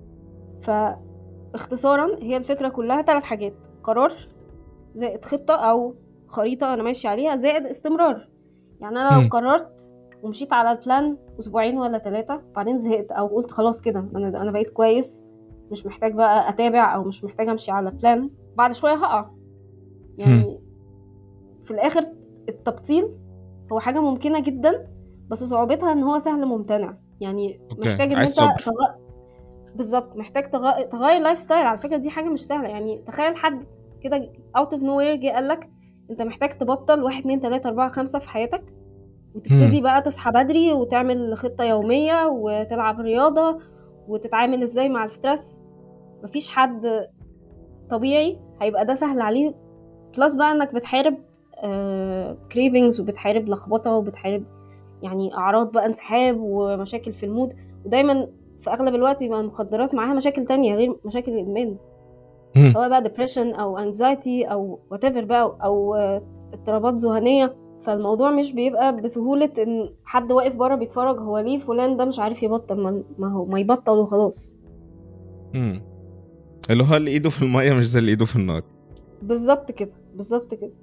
[SPEAKER 3] فاختصارا هي الفكره كلها ثلاث حاجات قرار زائد خطه او خريطه انا ماشي عليها زائد استمرار يعني انا
[SPEAKER 1] مم.
[SPEAKER 3] لو قررت ومشيت على البلان اسبوعين ولا ثلاثه بعدين زهقت او قلت خلاص كده انا انا بقيت كويس مش محتاج بقى اتابع او مش محتاج امشي على بلان بعد شويه هقع يعني في الاخر التبطيل هو حاجه ممكنه جدا بس صعوبتها ان هو سهل ممتنع يعني
[SPEAKER 1] أوكي.
[SPEAKER 3] محتاج ان
[SPEAKER 1] عايز
[SPEAKER 3] انت
[SPEAKER 1] صبر.
[SPEAKER 3] تغ... بالظبط محتاج تغ... تغير لايف ستايل على فكره دي حاجه مش سهله يعني تخيل حد كده اوت اوف نو وير جه قال لك انت محتاج تبطل واحد اتنين تلاته اربعه خمسه في حياتك وتبتدي بقى تصحى بدري وتعمل خطه يوميه وتلعب رياضه وتتعامل ازاي مع الستريس مفيش حد طبيعي هيبقى ده سهل عليه بلس بقى انك بتحارب كريفنجز وبتحارب لخبطه وبتحارب يعني اعراض بقى انسحاب ومشاكل في المود ودايما في اغلب الوقت بيبقى المخدرات معاها مشاكل تانية غير مشاكل الادمان
[SPEAKER 1] مم.
[SPEAKER 3] سواء بقى depression او anxiety او whatever بقى او آه، اضطرابات ذهنيه فالموضوع مش بيبقى بسهوله ان حد واقف بره بيتفرج هو ليه فلان ده مش عارف يبطل ما- ما هو ما يبطل وخلاص
[SPEAKER 1] مم. اللي هو اللي ايده في الميه مش زي اللي ايده في النار
[SPEAKER 3] بالظبط كده بالظبط كده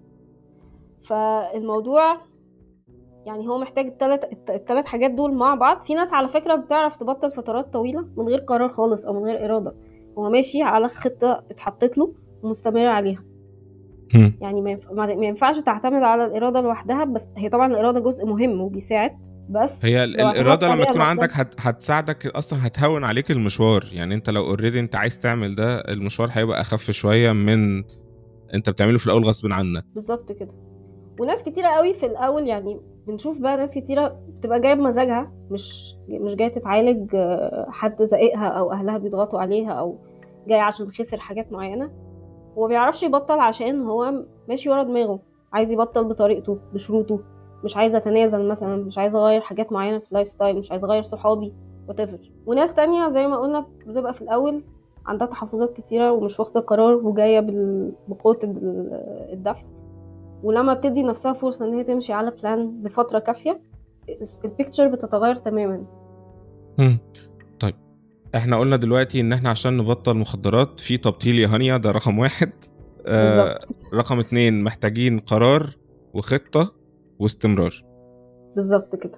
[SPEAKER 3] فالموضوع يعني هو محتاج التلات الت- التلات حاجات دول مع بعض في ناس على فكرة بتعرف تبطل فترات طويلة من غير قرار خالص أو من غير إرادة هو ماشي على خطة اتحطت له ومستمر عليها
[SPEAKER 1] مم.
[SPEAKER 3] يعني ما ينف- ما ما ينفعش تعتمد على الإرادة لوحدها بس هي طبعا الإرادة جزء مهم وبيساعد بس
[SPEAKER 1] هي ال-
[SPEAKER 3] لو اعتمدت
[SPEAKER 1] الاراده لما
[SPEAKER 3] عليها
[SPEAKER 1] تكون
[SPEAKER 3] لوحدها-
[SPEAKER 1] عندك هت... هتساعدك اصلا هتهون عليك المشوار يعني انت لو اوريدي انت عايز تعمل ده المشوار هيبقى اخف شويه من انت بتعمله في الاول غصب عنك
[SPEAKER 3] بالظبط كده وناس كتيرة قوي في الأول يعني بنشوف بقى ناس كتيرة بتبقى جاية بمزاجها مش مش جاية تتعالج آه، حد زقها أو أهلها بيضغطوا عليها أو جاية عشان خسر حاجات معينة هو بيعرفش يبطل عشان هو ماشي ورا دماغه عايز يبطل بطريقته بشروطه مش عايز اتنازل مثلا مش عايز اغير حاجات معينة في اللايف ستايل مش عايز اغير صحابي whatever وناس تانية زي ما قلنا بتبقى في الأول عندها تحفظات كتيرة ومش واخدة قرار وجاية بال- بقوة ال- الدفع ولما بتدي نفسها فرصة ان هي تمشي على بلان لفترة كافية البيكتشر بتتغير تماما
[SPEAKER 1] مم. طيب احنا قلنا دلوقتي ان احنا عشان نبطل مخدرات في تبطيل يا هانيا ده رقم واحد آه
[SPEAKER 3] بالظبط
[SPEAKER 1] رقم اتنين محتاجين قرار وخطه واستمرار
[SPEAKER 3] بالظبط كده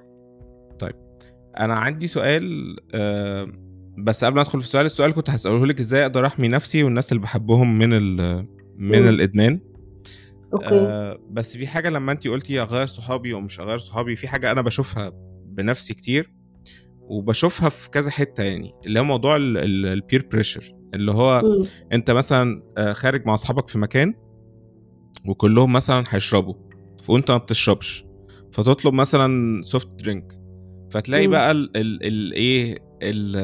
[SPEAKER 1] انا عندي سؤال آه بس قبل ما ادخل في السؤال السؤال كنت هساله لك ازاي اقدر احمي نفسي والناس اللي بحبهم من ال من
[SPEAKER 3] مم.
[SPEAKER 1] الادمان
[SPEAKER 3] اوكي
[SPEAKER 1] آه بس في حاجه لما انت قلتي اغير صحابي ومش اغير صحابي في حاجه انا بشوفها بنفسي كتير وبشوفها في كذا حته يعني اللي هو موضوع البير بريشر اللي هو
[SPEAKER 3] مم.
[SPEAKER 1] انت مثلا آه، خارج مع اصحابك في مكان وكلهم مثلا هيشربوا وانت ما بتشربش فتطلب مثلا سوفت درينك فتلاقي
[SPEAKER 3] مم.
[SPEAKER 1] بقى ال ال ال ايه ال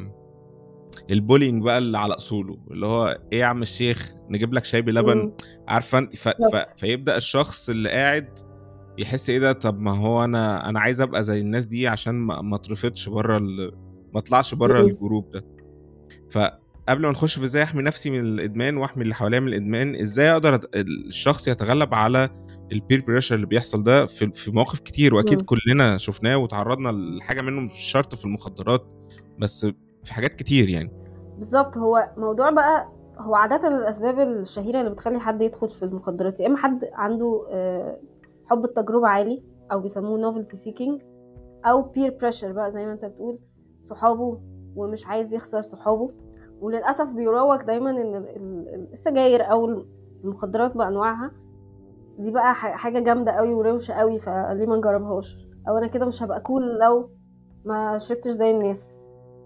[SPEAKER 1] البولينج بقى اللي على اصوله اللي هو ايه يا عم الشيخ نجيب لك شاي بلبن
[SPEAKER 3] مم.
[SPEAKER 1] عارفه انت ف... ف...
[SPEAKER 3] بالظبط.
[SPEAKER 1] فيبدا الشخص اللي قاعد يحس ايه ده طب ما هو انا انا عايز ابقى زي الناس دي عشان ما ما اترفضش بره ال... ما اطلعش بره
[SPEAKER 3] مم.
[SPEAKER 1] الجروب ده فقبل ما نخش في ازاي احمي نفسي من الادمان واحمي اللي حواليا من الادمان ازاي اقدر أت- الشخص يتغلب على البير بريشر اللي بيحصل ده في في مواقف كتير واكيد
[SPEAKER 3] مم.
[SPEAKER 1] كلنا شفناه وتعرضنا لحاجه منه مش شرط في المخدرات بس في حاجات كتير يعني
[SPEAKER 3] بالظبط هو موضوع بقى هو عادة الأسباب الشهيرة اللي بتخلي حد يدخل في المخدرات يا إما حد عنده آه، حب التجربة عالي أو بيسموه novelty seeking او بير بريشر بقى زي ما انت بتقول صحابه ومش عايز يخسر صحابه وللاسف بيروج دايما ان ال- ال- السجاير او المخدرات بانواعها دي بقى ح- حاجه جامده قوي وروشه قوي فليه ما نجربهاش او انا كده مش هبقى كول لو ما شربتش زي الناس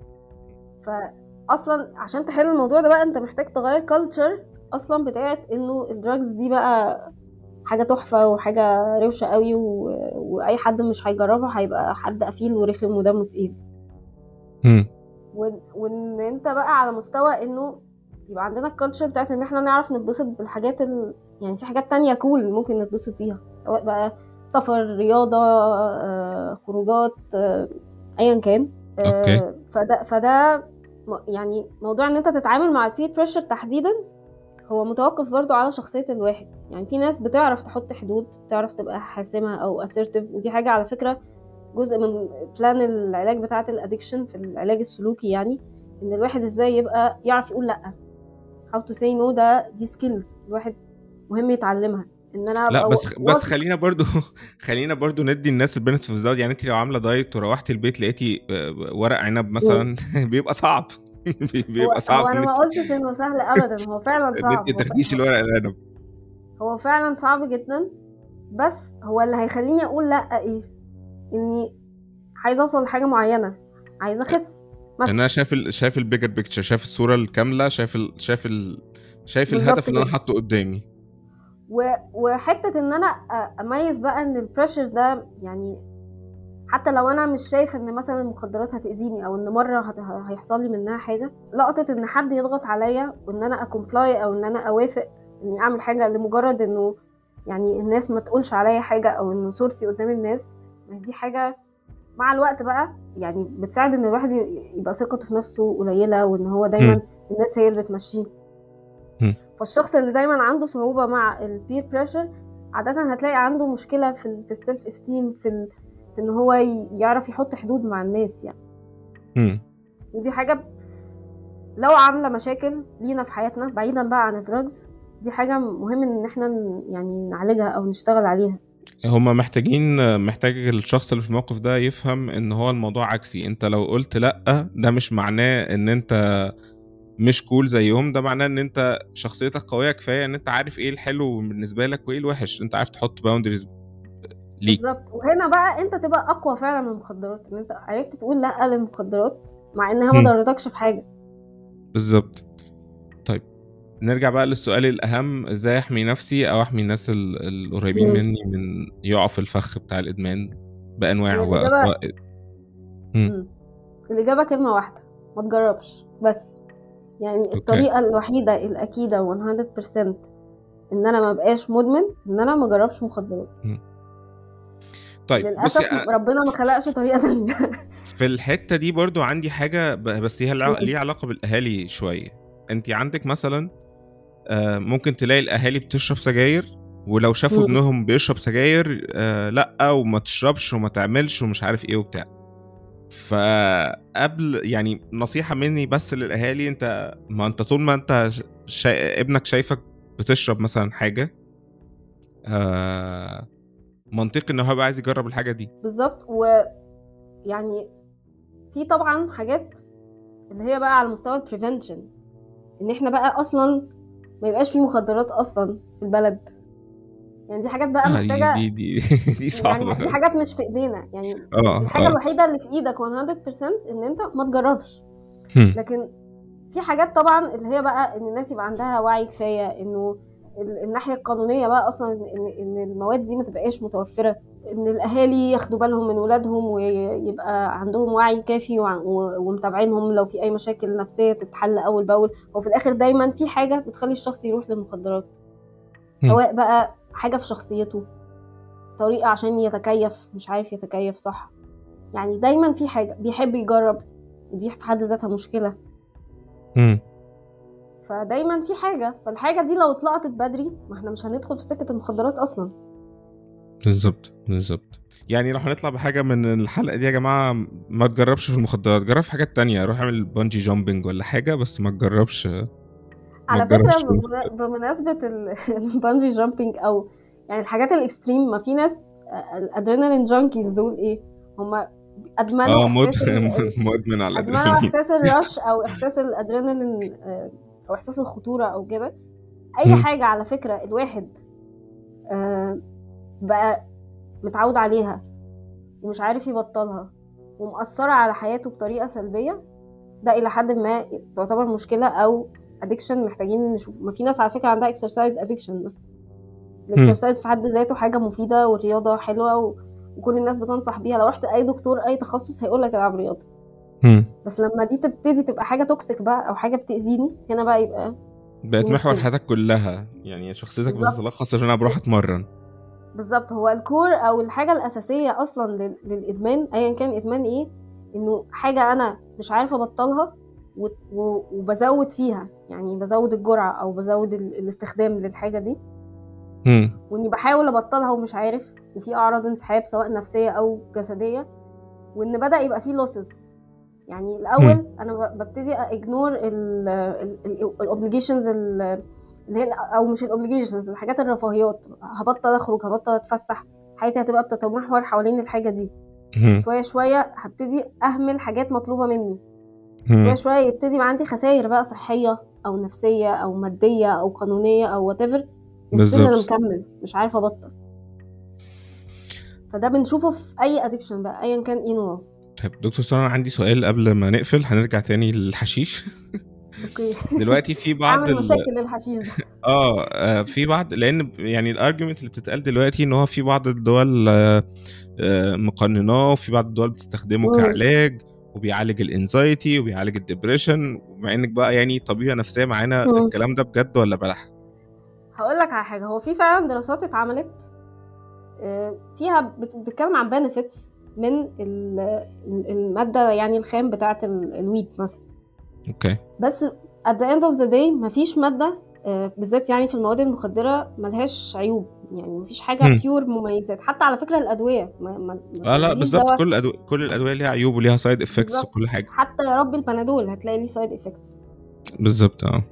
[SPEAKER 3] فاصلا عشان تحل الموضوع ده بقى انت محتاج تغير كلتشر اصلا بتاعت انه الدراجز دي بقى حاجه تحفه وحاجه روشه قوي و... واي حد مش هيجربها هيبقى حد قفيل ورخم ودمه تقيل
[SPEAKER 1] مم.
[SPEAKER 3] وان وإن انت بقى على مستوى انه يبقى عندنا الكالتشر بتاعت ان احنا نعرف نتبسط بالحاجات ال... يعني في حاجات تانية كول ممكن نتبسط بيها سواء بقى سفر رياضة آه، خروجات آه، ايا كان آه،
[SPEAKER 1] أوكي.
[SPEAKER 3] فده فده م- يعني موضوع ان انت تتعامل مع البير بريشر تحديدا هو متوقف برضو على شخصية الواحد يعني في ناس بتعرف تحط حدود بتعرف تبقى حاسمة او assertive ودي حاجة على فكرة جزء من بلان العلاج بتاعة الادكشن في العلاج السلوكي يعني ان الواحد ازاي يبقى يعرف يقول لا how to say no ده دي سكيلز الواحد مهم يتعلمها ان انا
[SPEAKER 1] لا
[SPEAKER 3] أبقى
[SPEAKER 1] بس
[SPEAKER 3] واثق-
[SPEAKER 1] بس خلينا برضو خلينا برضو ندي الناس البنفيت اوف يعني انت لو عامله دايت وروحتي البيت لقيتي آه، ورق عنب مثلا بيبقى صعب
[SPEAKER 3] هو,
[SPEAKER 1] بيبقى صعب
[SPEAKER 3] هو انا
[SPEAKER 1] ان
[SPEAKER 3] ما
[SPEAKER 1] انت
[SPEAKER 3] قلتش انه سهل ابدا هو فعلا
[SPEAKER 1] إن
[SPEAKER 3] صعب
[SPEAKER 1] انت
[SPEAKER 3] هو
[SPEAKER 1] تاخديش
[SPEAKER 3] فعلاً-
[SPEAKER 1] الورق العنب
[SPEAKER 3] هو فعلا صعب جدا بس هو اللي هيخليني اقول لا ايه اني عايزه اوصل لحاجه معينه عايزه اخس مثلا
[SPEAKER 1] انا شايف ال... شايف البيجر بيكتشر شايف الصوره الكامله شايف ال... شايف ال... شايف
[SPEAKER 3] بالظبط
[SPEAKER 1] الهدف اللي انا
[SPEAKER 3] كده.
[SPEAKER 1] حاطه قدامي
[SPEAKER 3] و... وحته ان انا أ- اميز بقى ان البريشر ده يعني حتى لو انا مش شايف ان مثلا المخدرات هتاذيني او ان مره هت... هيحصل لي منها حاجه لقطه ان حد يضغط عليا وان انا اكومبلاي او ان انا اوافق اني اعمل حاجه لمجرد انه يعني الناس ما تقولش عليا حاجه او انه صورتي قدام الناس ما دي حاجه مع الوقت بقى يعني بتساعد ان الواحد ي- يبقى ثقته في نفسه قليله وان هو دايما
[SPEAKER 1] مم.
[SPEAKER 3] الناس هي اللي بتمشيه
[SPEAKER 1] مم.
[SPEAKER 3] فالشخص اللي دايما عنده صعوبه مع البير بريشر عاده هتلاقي عنده مشكله في ال- في السيلف استيم في ال... في ان هو ي- يعرف يحط حدود مع الناس يعني
[SPEAKER 1] مم.
[SPEAKER 3] ودي حاجه ب- لو عامله مشاكل لينا في حياتنا بعيدا بقى عن الدراجز دي حاجه مهم ان احنا ن- يعني نعالجها او نشتغل عليها
[SPEAKER 1] هما محتاجين محتاج الشخص اللي في الموقف ده يفهم ان هو الموضوع عكسي انت لو قلت لا ده مش معناه ان انت مش كول زيهم ده معناه ان انت شخصيتك قويه كفايه ان انت عارف ايه الحلو بالنسبه لك وايه الوحش انت عارف تحط باوندريز ليك
[SPEAKER 3] بالظبط وهنا بقى انت تبقى اقوى فعلا من المخدرات ان انت عرفت تقول لا للمخدرات مع انها
[SPEAKER 1] مم.
[SPEAKER 3] ما ضرتكش في حاجه
[SPEAKER 1] بالظبط طيب نرجع بقى للسؤال الاهم ازاي احمي نفسي او احمي الناس ال- القريبين
[SPEAKER 3] مم.
[SPEAKER 1] مني من يقعوا في الفخ بتاع الادمان بانواعه
[SPEAKER 3] هي
[SPEAKER 1] بقى
[SPEAKER 3] الإجابة-
[SPEAKER 1] سواء مم.
[SPEAKER 3] مم. الاجابه كلمه واحده ما تجربش بس يعني الطريقه الوحيده الاكيده 100% ان انا ما بقاش مدمن ان انا ما اجربش مخدرات
[SPEAKER 1] طيب
[SPEAKER 3] للاسف
[SPEAKER 1] بصي أ-
[SPEAKER 3] ربنا ما خلقش طريقه تانية
[SPEAKER 1] في الحته دي برضو عندي حاجه ب- بس هي الع-
[SPEAKER 3] مم.
[SPEAKER 1] ليها علاقه بالاهالي شويه انت عندك مثلا آه، ممكن تلاقي الاهالي بتشرب سجاير ولو شافوا
[SPEAKER 3] مم.
[SPEAKER 1] ابنهم بيشرب سجاير آه لا وما تشربش وما تعملش ومش عارف ايه وبتاع فقبل يعني نصيحه مني بس للاهالي انت ما انت طول ما انت شا... ابنك شايفك بتشرب مثلا حاجه آه منطقي ان هو هيبقى عايز يجرب الحاجه دي
[SPEAKER 3] بالظبط ويعني في طبعا حاجات اللي هي بقى على مستوى البريفنشن ان احنا بقى اصلا ما يبقاش في مخدرات اصلا في البلد يعني دي حاجات بقى
[SPEAKER 1] آه،
[SPEAKER 3] محتاجه
[SPEAKER 1] دي دي دي, دي صعبه
[SPEAKER 3] يعني دي حاجات مش في ايدينا يعني
[SPEAKER 1] اه
[SPEAKER 3] الحاجه
[SPEAKER 1] اه
[SPEAKER 3] الوحيده اللي في ايدك 100% ان انت ما تجربش
[SPEAKER 1] هم.
[SPEAKER 3] لكن في حاجات طبعا اللي هي بقى ان الناس يبقى عندها وعي كفايه انه ال- الناحيه القانونيه بقى اصلا ان ان المواد دي ما تبقاش متوفره ان الاهالي ياخدوا بالهم من ولادهم ويبقى عندهم وعي كافي وع- و- ومتابعينهم لو في اي مشاكل نفسيه تتحل اول باول وفي الاخر دايما في حاجه بتخلي الشخص يروح للمخدرات
[SPEAKER 1] هم.
[SPEAKER 3] سواء بقى حاجه في شخصيته طريقه عشان يتكيف مش عارف يتكيف صح يعني دايما في حاجه بيحب يجرب ودي في حد ذاتها مشكله
[SPEAKER 1] هم.
[SPEAKER 3] فدايما في حاجه فالحاجه دي لو اتلقطت بدري ما احنا مش هندخل في سكه المخدرات اصلا
[SPEAKER 1] بالظبط بالظبط يعني لو هنطلع بحاجه من الحلقه دي يا جماعه ما تجربش في المخدرات جرب في حاجات تانية روح اعمل بانجي جامبنج ولا حاجه بس ما تجربش
[SPEAKER 3] على
[SPEAKER 1] تجربش
[SPEAKER 3] فكره بمنا- بمناسبه ال- البانجي جامبينج او يعني الحاجات الاكستريم ما في ناس الادرينالين جانكيز دول ايه هما ادمنوا
[SPEAKER 1] اه مد...
[SPEAKER 3] احساس ال-
[SPEAKER 1] مدمن على
[SPEAKER 3] ادمنوا
[SPEAKER 1] الادرينالين
[SPEAKER 3] احساس الرش او احساس الادرينالين آه، او احساس الخطوره او كده اي
[SPEAKER 1] مم.
[SPEAKER 3] حاجه على فكره الواحد آه، بقى متعود عليها ومش عارف يبطلها ومأثرة على حياته بطريقة سلبية ده إلى حد ما تعتبر مشكلة أو ادكشن محتاجين نشوف ما في ناس على فكرة عندها اكسرسايز ادكشن بس الاكسرسايز في حد ذاته حاجة مفيدة والرياضة حلوة و... وكل الناس بتنصح بيها لو رحت أي دكتور أي تخصص هيقول لك العب رياضة
[SPEAKER 1] مم.
[SPEAKER 3] بس لما دي تبتدي تبقى حاجة توكسيك بقى أو حاجة بتأذيني هنا بقى يبقى
[SPEAKER 1] بقت
[SPEAKER 3] دي
[SPEAKER 1] محور
[SPEAKER 3] مشكلة.
[SPEAKER 1] حياتك كلها يعني شخصيتك
[SPEAKER 3] بالظبط.
[SPEAKER 1] بتتلخص ان انا بروح اتمرن
[SPEAKER 3] بالظبط هو الكور او الحاجه الاساسيه اصلا لل- للادمان ايا كان ادمان ايه انه حاجه انا مش عارفه ابطلها و- و- وبزود فيها يعني بزود الجرعه او بزود ال- الاستخدام للحاجه دي
[SPEAKER 1] مم.
[SPEAKER 3] واني بحاول ابطلها ومش عارف وفي اعراض انسحاب سواء نفسيه او جسديه وان بدا يبقى فيه لوسز يعني الاول انا ب- ببتدي اجنور الاوبليجيشنز اللي هي او مش الاوبليجيشنز الحاجات الرفاهيات هبطل اخرج هبطل اتفسح حياتي هتبقى بتتمحور حوالين الحاجه دي
[SPEAKER 1] مم.
[SPEAKER 3] شويه شويه هبتدي اهمل حاجات مطلوبه مني شويه
[SPEAKER 1] مم.
[SPEAKER 3] شويه يبتدي يبقى عندي خسائر بقى صحيه او نفسيه او ماديه او قانونيه او وات ايفر انا
[SPEAKER 1] بالظبط
[SPEAKER 3] مكمل مش عارفه ابطل فده بنشوفه في اي ادكشن بقى ايا كان ايه نوعه
[SPEAKER 1] طيب دكتور سارة أنا عندي سؤال قبل ما نقفل هنرجع تاني للحشيش
[SPEAKER 3] اوكي
[SPEAKER 1] دلوقتي في بعض
[SPEAKER 3] اعمل
[SPEAKER 1] ال...
[SPEAKER 3] مشاكل للحشيش ده
[SPEAKER 1] اه آه، في بعض لان يعني الارجيومنت اللي بتتقال دلوقتي ان هو في بعض الدول آه، آه، مقنناه وفي بعض الدول بتستخدمه
[SPEAKER 3] مم.
[SPEAKER 1] كعلاج وبيعالج الانزايتي وبيعالج الدبريشن ومع انك بقى يعني طبيبه نفسيه معانا
[SPEAKER 3] مم.
[SPEAKER 1] الكلام ده بجد ولا بلح؟
[SPEAKER 3] هقول لك على حاجه هو في فعلا دراسات اتعملت آه، فيها بت- بتتكلم عن بنفيتس من ال- ال- الماده يعني الخام بتاعه ال- الويد مثلا
[SPEAKER 1] اوكي
[SPEAKER 3] بس at the end of the day مفيش ماده آه، بالذات يعني في المواد المخدره ملهاش عيوب يعني مفيش حاجه
[SPEAKER 1] مم.
[SPEAKER 3] بيور مميزات حتى على فكره الادويه ما ما ما
[SPEAKER 1] اه لا
[SPEAKER 3] مفيش
[SPEAKER 1] بالظبط
[SPEAKER 3] دواء-
[SPEAKER 1] كل الأدوية كل الادويه ليها عيوب وليها سايد افكتس
[SPEAKER 3] بالظبط.
[SPEAKER 1] وكل حاجه
[SPEAKER 3] حتى يا رب البنادول هتلاقي ليه سايد افكتس
[SPEAKER 1] بالظبط اه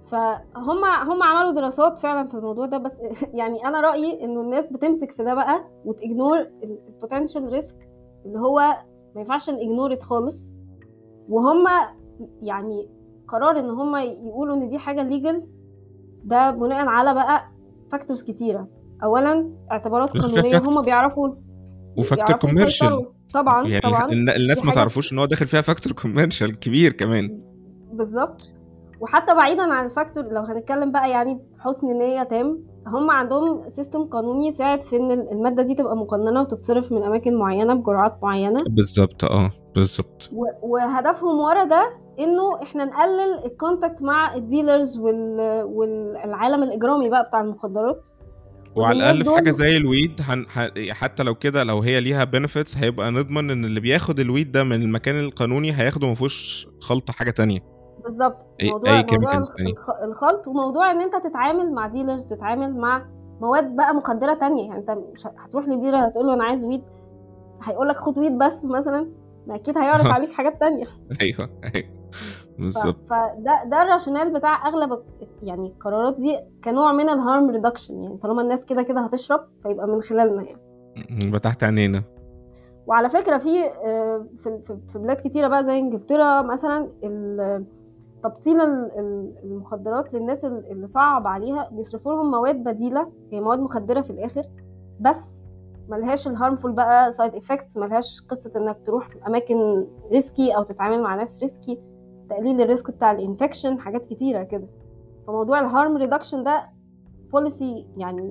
[SPEAKER 3] فهم هم عملوا دراسات فعلا في الموضوع ده بس يعني انا رايي انه الناس بتمسك في ده بقى وتجنور البوتنشال ريسك اللي هو ما ينفعش نجنور خالص وهم يعني قرار ان هم يقولوا ان دي حاجه ليجل ده بناء على بقى فاكتورز كتيره اولا اعتبارات
[SPEAKER 1] لا، فيها
[SPEAKER 3] قانونيه
[SPEAKER 1] factors.
[SPEAKER 3] هم بيعرفوا
[SPEAKER 1] وفاكتور
[SPEAKER 3] بيعرفوا
[SPEAKER 1] كوميرشال
[SPEAKER 3] يسيطروا. طبعا
[SPEAKER 1] يعني
[SPEAKER 3] طبعا
[SPEAKER 1] الن- الناس
[SPEAKER 3] دي
[SPEAKER 1] ما
[SPEAKER 3] حاجة-
[SPEAKER 1] تعرفوش ان هو داخل فيها فاكتور كوميرشال كبير كمان
[SPEAKER 3] بالظبط وحتى بعيدا عن الفاكتور لو هنتكلم بقى يعني بحسن نية تام هم عندهم سيستم قانوني يساعد في ان المادة دي تبقى مقننة وتتصرف من اماكن معينة بجرعات معينة
[SPEAKER 1] بالظبط اه بالظبط
[SPEAKER 3] و- وهدفهم ورا ده انه احنا نقلل الكونتاكت مع الديلرز وال... والعالم الاجرامي بقى بتاع المخدرات
[SPEAKER 1] وعلى
[SPEAKER 3] والناس
[SPEAKER 1] الاقل في حاجه
[SPEAKER 3] دول-
[SPEAKER 1] زي الويد هن... ح... حتى لو كده لو هي ليها بنفيتس هيبقى نضمن ان اللي بياخد الويد ده من المكان القانوني هياخده ما فيهوش خلطه حاجه تانية
[SPEAKER 3] بالظبط
[SPEAKER 1] أي-
[SPEAKER 3] موضوع
[SPEAKER 1] أي
[SPEAKER 3] موضوع
[SPEAKER 1] chemicals
[SPEAKER 3] الخ-
[SPEAKER 1] تاني.
[SPEAKER 3] الخ- الخلط وموضوع ان انت تتعامل مع ديلرز تتعامل مع مواد بقى مخدره تانية يعني انت مش ه- هتروح لديلر هتقول له انا عايز ويد هيقول لك خد ويد بس مثلا ما اكيد هيعرض عليك حاجات تانية
[SPEAKER 1] ايوه ايوه
[SPEAKER 3] ف-
[SPEAKER 1] بالظبط
[SPEAKER 3] فده ده الراشونال بتاع اغلب ال- يعني القرارات دي كنوع من الهارم ريدكشن يعني طالما الناس كده كده هتشرب فيبقى من خلالنا يعني
[SPEAKER 1] يبقى تحت عينينا
[SPEAKER 3] وعلى فكره في آه، في في- في بلاد كتيره بقى زي انجلترا مثلا ال- تبطيل ال- ال- المخدرات للناس ال- اللي صعب عليها بيصرفوا لهم مواد بديله هي مواد مخدره في الاخر بس ملهاش الهارمفول بقى سايد افكتس ملهاش قصه انك تروح اماكن ريسكي او تتعامل مع ناس ريسكي تقليل الريسك بتاع الانفكشن حاجات كتيره كده فموضوع الهارم ريدكشن ده بوليسي يعني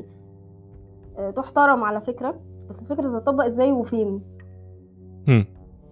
[SPEAKER 3] آه، تحترم على فكره بس الفكره تطبق ازاي وفين
[SPEAKER 1] هم.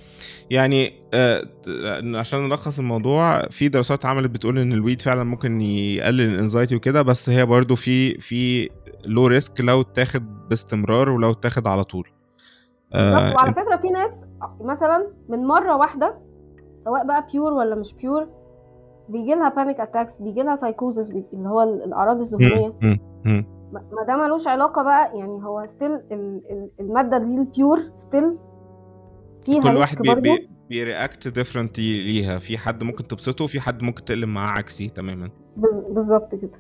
[SPEAKER 1] يعني آه عشان نلخص الموضوع في دراسات اتعملت بتقول ان الويد فعلا ممكن يقلل الانزايتي وكده بس هي برضو في في لو ريسك لو اتاخد باستمرار ولو اتاخد على طول
[SPEAKER 3] بالظبط وعلى فكره في ناس مثلا من مره واحده سواء بقى بيور ولا مش بيور بيجي لها بانيك اتاكس بيجي لها سايكوزس اللي هو الاعراض الذهنيه
[SPEAKER 1] هم. هم.
[SPEAKER 3] ما ما ده ملوش علاقه بقى يعني هو ستيل الماده دي البيور ستيل فيها
[SPEAKER 1] كل واحد
[SPEAKER 3] ريسك
[SPEAKER 1] بي
[SPEAKER 3] برضه
[SPEAKER 1] بي بيرياكت ديفرنتلي ليها في حد ممكن تبسطه وفي حد ممكن تقلب معاه عكسي تماما
[SPEAKER 3] بز- بالظبط كده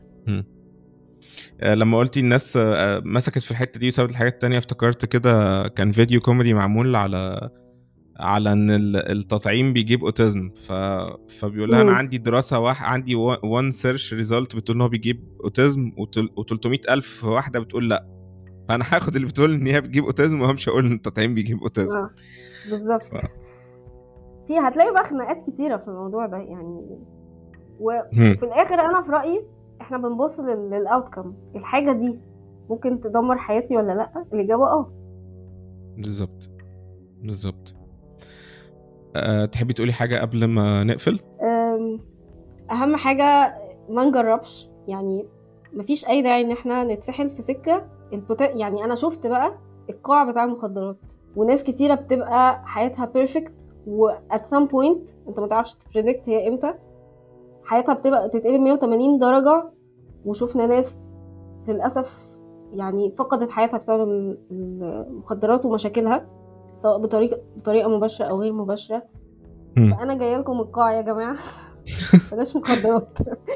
[SPEAKER 1] آه، لما قلتي الناس آه، مسكت في الحته دي وسابت الحاجات التانية افتكرت كده كان فيديو كوميدي معمول على على ان ال- التطعيم بيجيب اوتيزم ف... فبيقول لها انا
[SPEAKER 3] مم.
[SPEAKER 1] عندي دراسه واحد عندي وان سيرش ريزلت بتقول ان هو بيجيب اوتيزم و300 الف واحده بتقول لا فانا هاخد اللي بتقول ان هي بتجيب اوتيزم وهمشي اقول ان التطعيم بيجيب اوتيزم
[SPEAKER 3] اه بالظبط
[SPEAKER 1] ف...
[SPEAKER 3] في هتلاقي بقى خناقات كتيره في الموضوع ده يعني وفي
[SPEAKER 1] هم.
[SPEAKER 3] الاخر انا في رايي احنا بنبص للاوتكم الحاجه دي ممكن تدمر حياتي ولا لا الاجابه اه
[SPEAKER 1] بالظبط بالظبط أه تحبي تقولي حاجه قبل ما نقفل
[SPEAKER 3] أم، اهم حاجه ما نجربش يعني مفيش اي داعي ان احنا نتسحل في سكه البوتا... يعني انا شفت بقى القاع بتاع المخدرات وناس كتيره بتبقى حياتها بيرفكت و at some point انت ما تعرفش تبريدكت هي امتى حياتها بتبقى تتقلب 180 درجه وشفنا ناس للاسف يعني فقدت حياتها بسبب ال- المخدرات ومشاكلها سواء بطريقه بطريقه مباشره او غير مباشره
[SPEAKER 1] هم.
[SPEAKER 3] فانا جايه لكم القاع يا جماعه بلاش مخدرات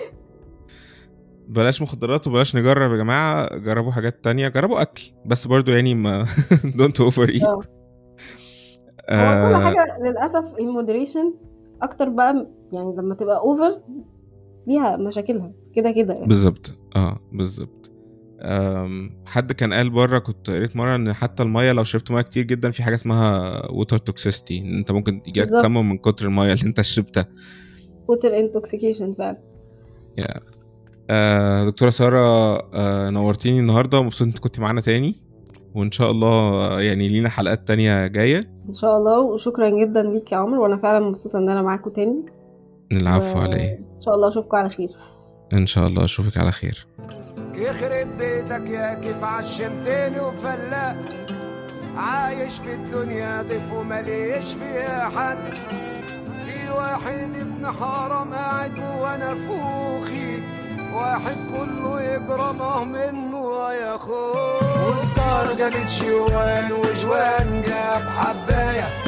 [SPEAKER 1] بلاش مخدرات وبلاش نجرب يا جماعه جربوا حاجات تانية جربوا اكل بس برضو يعني ما دونت اوفر ايت
[SPEAKER 3] آه. هو كل حاجه للاسف المودريشن اكتر بقى يعني لما تبقى اوفر ليها مشاكلها كده كده يعني.
[SPEAKER 1] بالظبط اه بالظبط أم، حد كان قال بره كنت قريت مره ان حتى الميه لو شربت ميه كتير جدا في حاجه اسمها ووتر توكسيستي ان انت ممكن يجيلك
[SPEAKER 3] بالظبط.
[SPEAKER 1] تسمم من كتر الميه اللي انت شربتها
[SPEAKER 3] ووتر انتوكسيكيشن فعلا
[SPEAKER 1] آه دكتوره ساره آه نورتيني النهارده ومبسوط انت كنت معانا تاني وان شاء الله آه، يعني لينا حلقات تانية جايه
[SPEAKER 3] ان شاء الله وشكرا جدا ليك يا عمر وانا فعلا مبسوطه ان انا معاكم تاني
[SPEAKER 1] العفو
[SPEAKER 3] و-
[SPEAKER 1] على ايه
[SPEAKER 3] ان شاء الله اشوفكم على خير
[SPEAKER 1] ان شاء الله اشوفك على خير
[SPEAKER 4] يخرب بيتك يا كيف عشمتني وفلاق عايش في الدنيا ضيف ومليش فيها حد في واحد ابن حرام قاعد جوا نفوخي واحد كله يجرمه منه يا اخوه وستار جابت شوان وجوان جاب حبايه